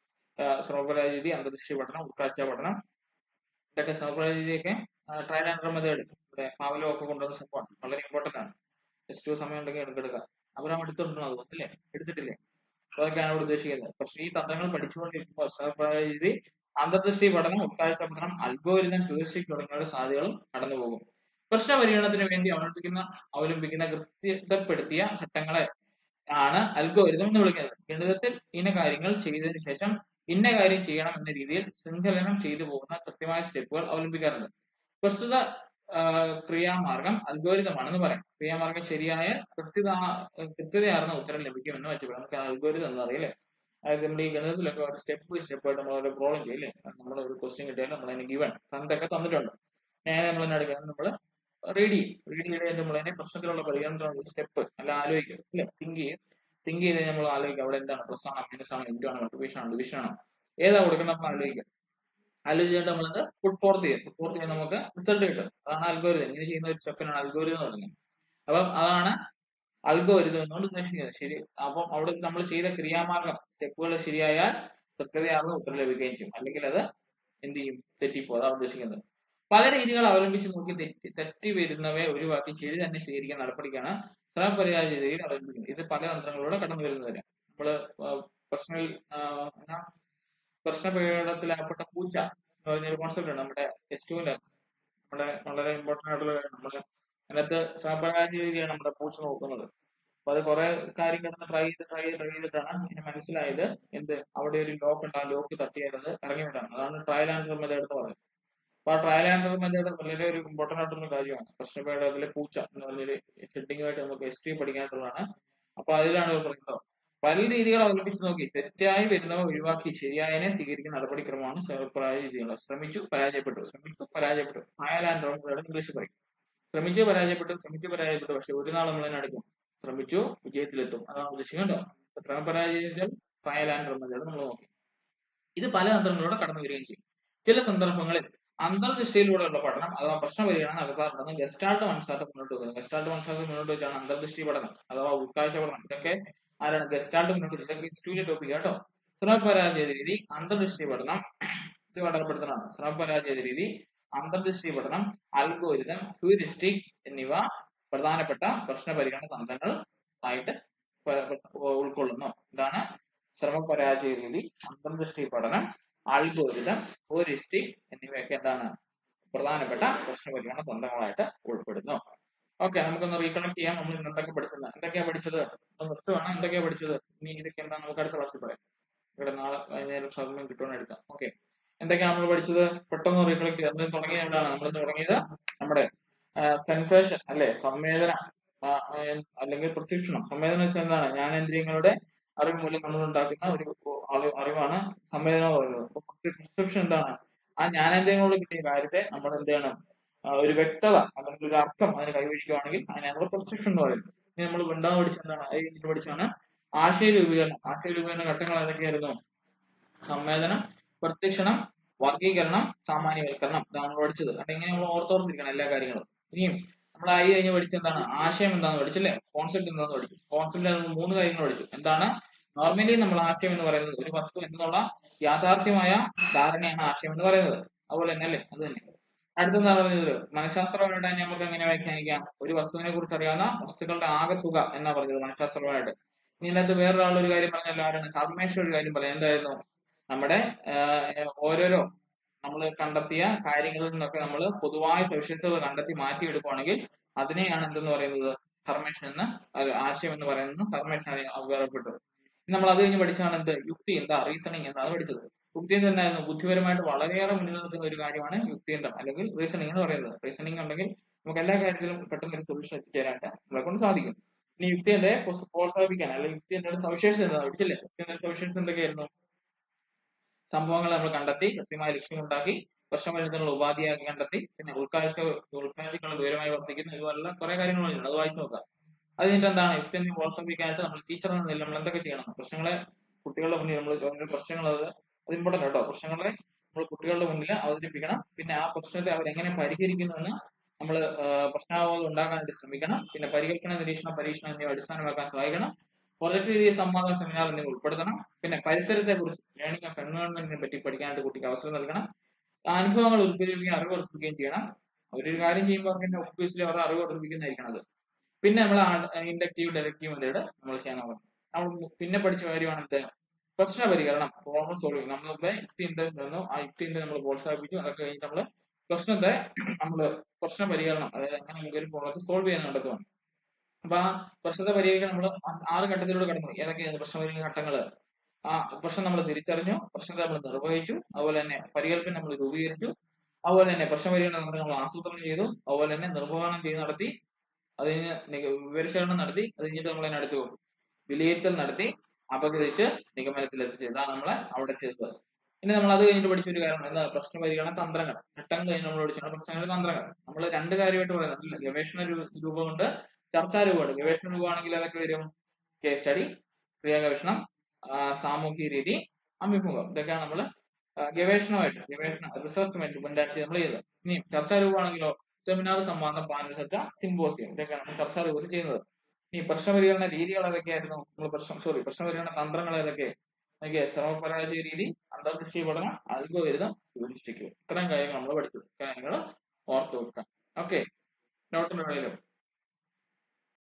സമപരാജയ രീതി അന്തർദൃഷ്ടി പഠനം ഉൾക്കാഴ്ച പഠനം ഇതൊക്കെ സമപ്രായതിയൊക്കെ ട്രയൽ ആൻഡ് എറർ മെത്തേഡ് ഇവിടെ പാവലോ ഒക്കെ കൊണ്ടുവന്ന സംഭവമാണ് വളരെ ഇമ്പോർട്ടന്റ് ആണ് എസ് ടു സമയം ഉണ്ടെങ്കിൽ എടുക്കെടുക്കാം അവരാ എടുത്തിട്ടുണ്ടോ അത് അല്ലേ എടുത്തിട്ടില്ലേ അപ്പൊ അതൊക്കെയാണ് ഇവിടെ ഉദ്ദേശിക്കുന്നത് പക്ഷേ ഈ തന്ത്രങ്ങൾ പഠിച്ചുകൊണ്ടിരിക്കുമ്പോൾ സമപ്രായതി അന്തർദൃഷ്ടി പഠനം ഉൾക്കാഴ്ച പഠനം അൽഗോരിതം ഹ്യൂറിസ്റ്റിക് തുടങ്ങിയ സാധ്യതകളും കടന്നു പോകും പ്രശ്ന പരിഗണനത്തിന് വേണ്ടി അവലംബിക്കുന്ന അവലംബിക്കുന്ന കൃത്യതപ്പെടുത്തിയ ഘട്ടങ്ങളെ ആണ് അൽഗോരിതം എന്ന് വിളിക്കുന്നത് ഗണിതത്തിൽ ഇന്ന കാര്യങ്ങൾ ചെയ്തതിനു ശേഷം ഇന്ന കാര്യം ചെയ്യണം എന്ന രീതിയിൽ ശൃംഖലനം ചെയ്തു പോകുന്ന കൃത്യമായ സ്റ്റെപ്പുകൾ അവലംബിക്കാറുണ്ട് പ്രസ്തുത ക്രിയാമാർഗം അൽഗോരിതമാണെന്ന് പറയാം ക്രിയാമാർഗം ശരിയായ കൃത്യത കൃത്യതയാർന്ന ഉത്തരം ലഭിക്കുമെന്ന് വെച്ചപ്പോൾ നമുക്ക് അൽഗോരിതം എന്ന് അറിയില്ലേ അതായത് നമ്മൾ ഈ ഗണിതത്തിലൊക്കെ ഒരു സ്റ്റെപ്പ് ബൈ സ്റ്റെപ്പ് ആയിട്ട് നമ്മൾ ഒരു പ്രോബ്ലം ചെയ്യില്ലേ നമ്മൾ ഒരു ക്വസ്റ്റ്യൻ കിട്ടിയാൽ നമ്മൾ അതിന് ഗിവൺ തന്തൊക്കെ തന്നിട്ടുണ്ട് നേരെ നമ്മൾ എന്നാ എടുക്കുന്നത് നമ്മൾ റീഡ് ചെയ്യും റീഡ് ചെയ്ത് നമ്മൾ അതിനെ പ്രശ്നത്തിലുള്ള പരിഗണനത്തിലുള്ള സ്റ്റെപ്പ് അല്ല ആലോചിക്കും അല്ലെ തിങ്ക് ചെയ്യും തിങ്ക് ചെയ്ത് നമ്മൾ ആലോചിക്കും അവിടെ എന്താണ് പ്ലസ് ആണോ മൈനസ് ആണോ ഇൻറ്റു ആണോ മൾട്ടിപ്ലിക്കേഷൻ ആണോ ഡിവിഷൻ ആണോ ഏതാ കൊടുക്കണം നമ്മൾ ആലോചിക്കും ആലോചിച്ചിട്ട് നമ്മളത് ഫുഡ് ഫോർത്ത് ചെയ്യും ഫുഡ് ഫോർത്ത് ചെയ്യുമ്പോൾ നമുക്ക് റിസൾട്ട് കിട്ടും അതാണ് അൽഗോരിതം ഇങ്ങനെ ചെയ്യുന്ന ഒരു സ്റ്റെപ്പിനാണ് അൽഗോരിതം എന്ന് പറയുന്നത് അപ്പം അതാണ് അൽഗോരിതം എന്നുകൊണ്ട് ഉദ്ദേശിക്കുന്നത് ശരി അപ്പം അവിടെ നമ്മൾ ചെയ്ത ക്രിയാമാർഗം സ്റ്റെപ്പുകൾ ശരിയായാൽ കൃത്യതയാർന്ന ഉത്തരം ലഭിക്കുകയും ചെയ്യും അല്ലെങ്കിൽ അത് എന്ത് ചെയ്യും തെറ്റിപ്പോ അതാണ് ഉദ്ദേശിക്കുന്നത് പല രീതികൾ അവലംബിച്ച് നോക്കി തെറ്റി തെറ്റി വരുന്നവയെ ഒഴിവാക്കി ശരി തന്നെ സ്വീകരിക്കാൻ നടപടിക്കാണ് ശ്രമപരിഹാര രീതിയിൽ അവലംബിക്കുന്നത് ഇത് പല തന്ത്രങ്ങളിലൂടെ കടന്നു വരുന്നവരാണ് നമ്മള് പ്രശ്നങ്ങളിൽ പ്രശ്നപീഠത്തിലാകപ്പെട്ട പൂച്ച എന്ന് പറഞ്ഞൊരു കോൺസെപ്റ്റ് ഉണ്ട് നമ്മുടെ എസ് ടുവിന്റെ നമ്മുടെ വളരെ ഇമ്പോർട്ടന്റ് ആയിട്ടുള്ള കാര്യം നമ്മള് അതിനകത്ത് ശ്രമപരിഹാര രീതിയാണ് നമ്മുടെ പൂച്ച നോക്കുന്നത് അപ്പൊ അത് കുറെ കാര്യം കിടന്ന് ട്രൈ ചെയ്ത് ട്രൈ ചെയ്ത് ട്രൈ ചെയ്തിട്ടാണ് പിന്നെ മനസ്സിലായത് എന്ത് അവിടെ ഒരു ലോക്ക് ഉണ്ട് ആ ലോക്ക് തട്ടിയാൽ അത് ഇറങ്ങി വിടാണ് അതാണ് ട്രയൽ ആൻഡ് മെത്തേഡ് എന്ന് പറയുന്നത് അപ്പൊ ആ ട്രയൽ ആൻഡ് മെത്തേഡ് വളരെ ഒരു ഇമ്പോർട്ടന്റ് ആയിട്ടുള്ള കാര്യമാണ് പ്രശ്നപേടത്തിലെ പൂച്ച എന്ന് പറഞ്ഞൊരു ഹെഡിങ്ങുമായിട്ട് നമുക്ക് എസ് ടി പഠിക്കാനായിട്ടുള്ളതാണ് അപ്പൊ അതിലാണ് ഇവർ പറയുന്നത് പല രീതികൾ അവലംബിച്ച് നോക്കി തെറ്റായി വരുന്നവ ഒഴിവാക്കി ശരിയായതിനെ സ്വീകരിക്കുന്ന നടപടിക്രമമാണ് സ്വയപ്രായ രീതികൾ ശ്രമിച്ചു പരാജയപ്പെട്ടു ശ്രമിച്ചു പരാജയപ്പെട്ടു ട്രയൽ ആൻഡ് മെത്തേഡ് ഇംഗ്ലീഷ് പറയും ശ്രമിച്ചു പരാജയപ്പെട്ടു ശ്രമിച്ചു പരാജയപ്പെട്ടു പക്ഷെ ഒരു നാൾ നമ്മൾ തന്നെ അടിക്കും ശ്രമിച്ചു വിജയത്തിലെത്തും അതാണ് ഉദ്ദേശിക്കുന്നത് ശ്രമപരാജയം ട്രയൽ ആൻഡ് മെത്തേഡ് നമ്മൾ നോക്കി ഇത് പല തന്ത്രങ്ങളിലൂടെ കടന്നു വരികയും ചെയ്യും ചില സന്ദർഭങ്ങളിൽ അന്തർദൃഷ്ടിയിലൂടെയുള്ള പഠനം അഥവാ പ്രശ്ന പരിഗണന നടത്താറുണ്ടെന്ന് ഗസ്റ്റാൾട്ട് മനസ്സിലാക്കി മുന്നോട്ട് വെക്കുന്നത് ഗസ്റ്റാൾട്ട് മനസ്സിലാക്കി മുന്നോട്ട് വെച്ചാണ് അന്തർദൃഷ്ടി പഠനം അഥവാ ഉൾക്കാഴ്ച പഠനം ഇതൊക്കെ ആരാണ് ഗസ്റ്റാൾട്ട് മുന്നോട്ട് വെച്ചത് ഇതൊക്കെ സ്റ്റൂഡിയോ ടോപ്പിക് കേട്ടോ ശ്രമപരാജയ രീതി അന്തർദൃഷ്ടി പഠനം ഇത് പഠനപ്പെടുത്തലാണ് ശ്രമപരാജയ രീതി അന്തർദൃഷ്ടി പഠനം അൽഗോരിതം ഹ്യൂരിസ്റ്റിക് എന്നിവ പ്രധാനപ്പെട്ട പ്രശ്ന പരിഗണന തന്ത്രങ്ങൾ ആയിട്ട് ഉൾക്കൊള്ളുന്നു ഇതാണ് ശ്രമപരാജയ രീതി അന്തർദൃഷ്ടി പഠനം ആൽഗോരിതം ഹോറിസ്റ്റിക് എന്നിവയൊക്കെ എന്താണ് പ്രധാനപ്പെട്ട പ്രശ്ന പരിഗണന തന്ത്രങ്ങളായിട്ട് ഉൾപ്പെടുന്നു ഓക്കെ നമുക്കൊന്ന് റീകണക്ട് ചെയ്യാം നമ്മൾ ഇന്ന് എന്തൊക്കെ പഠിച്ചത് എന്തൊക്കെയാ പഠിച്ചത് നിർത്തുവാണ് എന്തൊക്കെയാ പഠിച്ചത് ഇനി ഇതൊക്കെ എന്താ നമുക്ക് അടുത്ത ക്ലാസ്സിൽ പറയാം ഇവിടെ നാളെ വൈകുന്നേരം സമയം കിട്ടുമെന്ന് എടുക്കാം ഓക്കെ എന്തൊക്കെയാണ് നമ്മൾ പഠിച്ചത് പെട്ടെന്ന് റീകളക്ട് ചെയ്ത് നമ്മൾ തുടങ്ങിയ എന്താണ് നമ്മൾ തുടങ്ങിയത് നമ്മുടെ സെൻസേഷൻ അല്ലെ സംവേദന ആ, ആ, അല്ലെങ്കിൽ പ്രത്യക്ഷണം സംവേദനം വെച്ചാൽ എന്താണ് ജ്ഞാനേന്ദ്രിയങ്ങളുടെ അറിവ് മൂലം നമ്മൾ ഉണ്ടാക്കുന്ന ഒരു അറിവ് അറിവാണ് സംവേദനം എന്ന് പറയുന്നത് അപ്പൊ പെർസെപ്ഷൻ എന്താണ് ആ ജ്ഞാനേന്ദ്രിയങ്ങളോട് കിട്ടിയ കാര്യത്തെ നമ്മൾ എന്ത് ചെയ്യണം ആ, ഒരു വ്യക്തത അല്ലെങ്കിൽ ഒരു അർത്ഥം അതിന് കൈവരിക്കുകയാണെങ്കിൽ അതിനെ നമ്മൾ പെർസെപ്ഷൻ എന്ന് പറയുന്നത് ഇനി നമ്മൾ വണ്ടാവ് പഠിച്ച എന്താണ് അത് കഴിഞ്ഞിട്ട് പഠിച്ചാണ് ആശയ രൂപീകരണം ആശയ രൂപീകരണ ഘട്ടങ്ങൾ ഏതൊക്കെയായിരുന്നു സംവേദനം പ്രത്യക്ഷണം വർഗീകരണം സാമാന്യവൽക്കരണം ഇതാണ് നമ്മൾ പഠിച്ചത് അപ്പൊ ഇങ്ങനെ നമ്മൾ ഓർത്തോർത്തിരിക്കണം എല്ലാ കാര്യങ്ങളും ഇനിയും നമ്മൾ ആയി കഴിഞ്ഞ് പഠിച്ചത് എന്താണ് ആശയം എന്താണെന്ന് പഠിച്ചല്ലേ കോൺസെപ്റ്റ് എന്താണെന്ന് പഠിച്ചു കോൺസെപ്റ്റിൽ നമ്മൾ മൂന്ന് കാര്യങ്ങൾ പഠിച്ചു എന്താണ് നോർമലി നമ്മൾ ആശയം എന്ന് പറയുന്നത് ഒരു വസ്തു എന്നുള്ള യാഥാർത്ഥ്യമായ ധാരണയാണ് ആശയം എന്ന് പറയുന്നത് അതുപോലെ തന്നെ അല്ലേ അത് തന്നെ അടുത്തെന്താണ് പറഞ്ഞത് മനഃശാസ്ത്രപരമായിട്ട് തന്നെ നമുക്ക് എങ്ങനെ വ്യാഖ്യാനിക്കാം ഒരു വസ്തുവിനെ കുറിച്ച് അറിയാവുന്ന വസ്തുക്കളുടെ ആകത്തുക എന്നാ പറഞ്ഞത് മനഃശാസ്ത്രപരമായിട്ട് ഇനി ഇതിനകത്ത് വേറൊരാൾ ഒരു കാര്യം പറഞ്ഞല്ലോ ആരാണ് കർമ്മേശ്വർ ഒരു കാര്യം പറയാം എന്തായിരുന്നു നമ്മുടെ ആഹ് ഓരോരോ നമ്മൾ കണ്ടെത്തിയ കാര്യങ്ങളിൽ നിന്നൊക്കെ നമ്മൾ പൊതുവായ സവിശേഷതകൾ കണ്ടെത്തി മാറ്റിയെടുക്കുകയാണെങ്കിൽ അതിനെയാണ് എന്തെന്ന് പറയുന്നത് കർമ്മേഷൻ എന്ന് അല്ല, ആശയം എന്ന് പറയുന്നത് കർമ്മേഷൻ ഉപകാരപ്പെട്ടു നമ്മൾ അത് കഴിഞ്ഞ് പഠിച്ചാണ് എന്ത് യുക്തി എന്താ റീസണിങ് എന്താണ് പഠിച്ചത് യുക്തി എന്തായിരുന്നു ബുദ്ധിപരമായിട്ട് വളരെയേറെ മുന്നിൽ നിൽക്കുന്ന ഒരു കാര്യമാണ് യുക്തിയന്തം അല്ലെങ്കിൽ റീസണിങ് എന്ന് പറയുന്നത് റീസണിങ് ഉണ്ടെങ്കിൽ നമുക്ക് എല്ലാ കാര്യത്തിലും പെട്ടെന്ന് ഒരു സൊല്യൂഷൻ എത്തിച്ചേരാനായിട്ട് നമ്മളെ കൊണ്ട് സാധിക്കും ഇനി യുക്തിയെ പ്രോത്സാഹിപ്പിക്കാൻ അല്ലെങ്കിൽ യുക്തിയുടെ സവിശേഷത എന്താ പഠിച്ചില്ലേ യുക്തിയുടെ സവിശേഷത എന്തൊക്കെയായിരുന്നു സംഭവങ്ങൾ നമ്മൾ കണ്ടെത്തി കൃത്യമായ ലക്ഷ്യമുണ്ടാക്കി പ്രശ്നം വരുന്നതിനുള്ള ഉപാധിയാക്കി കണ്ടെത്തി പിന്നെ ഉൾക്കാഴ്ച ഉൾക്കാഴ്ചകൾ വിവരമായി വർദ്ധിക്കുന്ന ഇതുപോലുള്ള കുറെ കാര്യങ്ങൾ ഉണ്ട് അത് വായിച്ചു നോക്കാം അത് കഴിഞ്ഞിട്ട് എന്താണ് യുക്തി എന്ന് പ്രോത്സാഹിപ്പിക്കാനായിട്ട് നമ്മൾ ടീച്ചർ എന്ന നിലയിൽ നമ്മൾ എന്തൊക്കെ ചെയ്യണം പ്രശ്നങ്ങളെ കുട്ടികളുടെ മുന്നിൽ നമ്മൾ ഓരോ പ്രശ്നങ്ങൾ അത് അത് ഇമ്പോർട്ടന്റ് കേട്ടോ പ്രശ്നങ്ങളെ നമ്മൾ കുട്ടികളുടെ മുന്നിൽ അവതരിപ്പിക്കണം പിന്നെ ആ പ്രശ്നത്തെ അവർ എങ്ങനെ പരിഹരിക്കുന്നു എന്ന് നമ്മൾ പ്രശ്നാവബോധം ഉണ്ടാക്കാനായിട്ട് ശ്രമിക്കണം പിന്നെ പരികൽപ്പന നിരീക്ഷണം പരീക്ഷണം എന്നിവ അടിസ്ഥാനമാക്കാൻ സഹായിക്കണം പ്രൊജക്ട് രീതിയിൽ സംവാദ സെമിനാർ എന്നിവ ഉൾപ്പെടുത്തണം പിന്നെ പരിസരത്തെ കുറിച്ച് ലേണിംഗ് ഓഫ് എൻവയോൺമെന്റിനെ പറ്റി പഠിക്കാനായിട്ട് കുട്ടിക്ക് അവസരം നൽകണം ആ അനുഭവങ്ങൾ ഉത്ഭവിക്കുകയും അറിവ് വർദ്ധിപ്പിക്കുകയും ചെയ്യണം അവരൊരു കാര്യം ചെയ്യുമ്പോൾ അവർക്ക് ഒബ്വിയസ്ലി അവരുടെ അറിവ് വർദ്ധിപ്പിക്കുന്നതായിരിക്കണം അത് പിന്നെ നമ്മൾ ഇൻഡക്റ്റീവ് ഡയറക്റ്റീവ് മെത്തേഡ് നമ്മൾ ചെയ്യാൻ നോക്കണം നമ്മൾ പിന്നെ പഠിച്ച കാര്യമാണ് എന്ത് പ്രശ്ന പരിഹരണം പ്രോബ്ലം സോൾവിങ് നമ്മൾ മുമ്പേ യുക്തി എന്തെന്നു ആ യുക്തി എന്ത് നമ്മൾ പ്രോത്സാഹിപ്പിച്ചു അതൊക്കെ കഴിഞ്ഞിട്ട് നമ്മൾ പ്രശ്നത്തെ നമ്മൾ പ്രശ്ന പരിഹരണം അതായത് എങ്ങനെ നമുക്ക് ഒരു പ്രോബ്ലത്തെ സോൾവ് ചെയ്യാൻ കണ്ടെത്തുകയാണ് അപ്പൊ ആ പ്രശ്നത്തെ പരിഹരിക്കാൻ നമ്മൾ ആറ് ഘട്ടത്തിലൂടെ കടന്നു ഏതൊക്കെയാണ് പ്രശ്ന പരിഹരണ ഘട്ടങ്ങള് ആ പ്രശ്നം നമ്മൾ തിരിച്ചറിഞ്ഞു പ്രശ്നത്തെ നമ്മൾ നിർവഹിച്ചു അതുപോലെ തന്നെ പരികല്പന നമ്മൾ രൂപീകരിച്ചു അതുപോലെ തന്നെ പ്രശ്ന പരിഹരണ തന്ത്രം നമ്മൾ ആസൂത്രണം ചെയ്തു അതുപോലെ തന്നെ നിർവഹണം ചെയ്ത് നടത്തി അതിന് നിഗ- വിവരശേഖരണം നടത്തി അത് കഴിഞ്ഞിട്ട് നമ്മൾ അതിന് അടുത്ത് പോകും വിലയിരുത്തൽ നടത്തി അപഗ്രഹിച്ച് നിഗമനത്തിൽ എത്തിച്ചു ഇതാണ് നമ്മൾ അവിടെ ചെയ്തത് ഇനി നമ്മൾ അത് കഴിഞ്ഞിട്ട് പഠിച്ച ഒരു കാര്യം എന്താ പ്രശ്ന പരിഹരണ തന്ത്രങ്ങൾ ഘട്ടം കഴിഞ്ഞ് നമ്മൾ പഠിച്ചാണ് പ്രശ്നങ്ങളുടെ തന്ത്രങ്ങൾ നമ്മൾ രണ്ട് കാര്യമായിട്ട് പറയുന്നത് അല്ല, ഗവേഷണ രൂ- രൂപമുണ്ട് ചർച്ചാ രൂപമുണ്ട് ഗവേഷണ രൂപമാണെങ്കിൽ അതൊക്കെ വരും കേസ് സ്റ്റഡി ക്രിയാ ഗവേഷണം ആ, സാമൂഹിക രീതി അഭിമുഖം ഇതൊക്കെയാണ് നമ്മൾ ഗവേഷണമായിട്ട് ഗവേഷണ റിസർച്ച് മെന്റാലിറ്റി നമ്മൾ ചെയ്തത് ഇനി ചർച്ചാ രൂപമാണെങ്കിലോ സെമിനാർ സംവാദം പാനൽ ചർച്ച സിമ്പോസിയം ഇതൊക്കെയാണ് നമ്മൾ ചർച്ചാ രൂപത്തിൽ ചെയ്യുന്നത് ഇനി പ്രശ്നപരിഹരണ രീതികൾ ഏതൊക്കെയായിരുന്നു നമ്മൾ പ്രശ്നം സോറി പ്രശ്നപരിഹരണ തന്ത്രങ്ങൾ ഏതൊക്കെ ഓക്കെ ശ്രമപരാജയ രീതി അന്തർദൃഷ്ടി പഠനം അൽഗോരിതം ഹ്യൂറിസ്റ്റിക് ഇത്രയും കാര്യങ്ങൾ നമ്മൾ പഠിച്ചത് കാര്യങ്ങൾ ഓർത്ത് വെക്കാം ഓക്കെ ഡൗട്ട് ഉണ്ടോ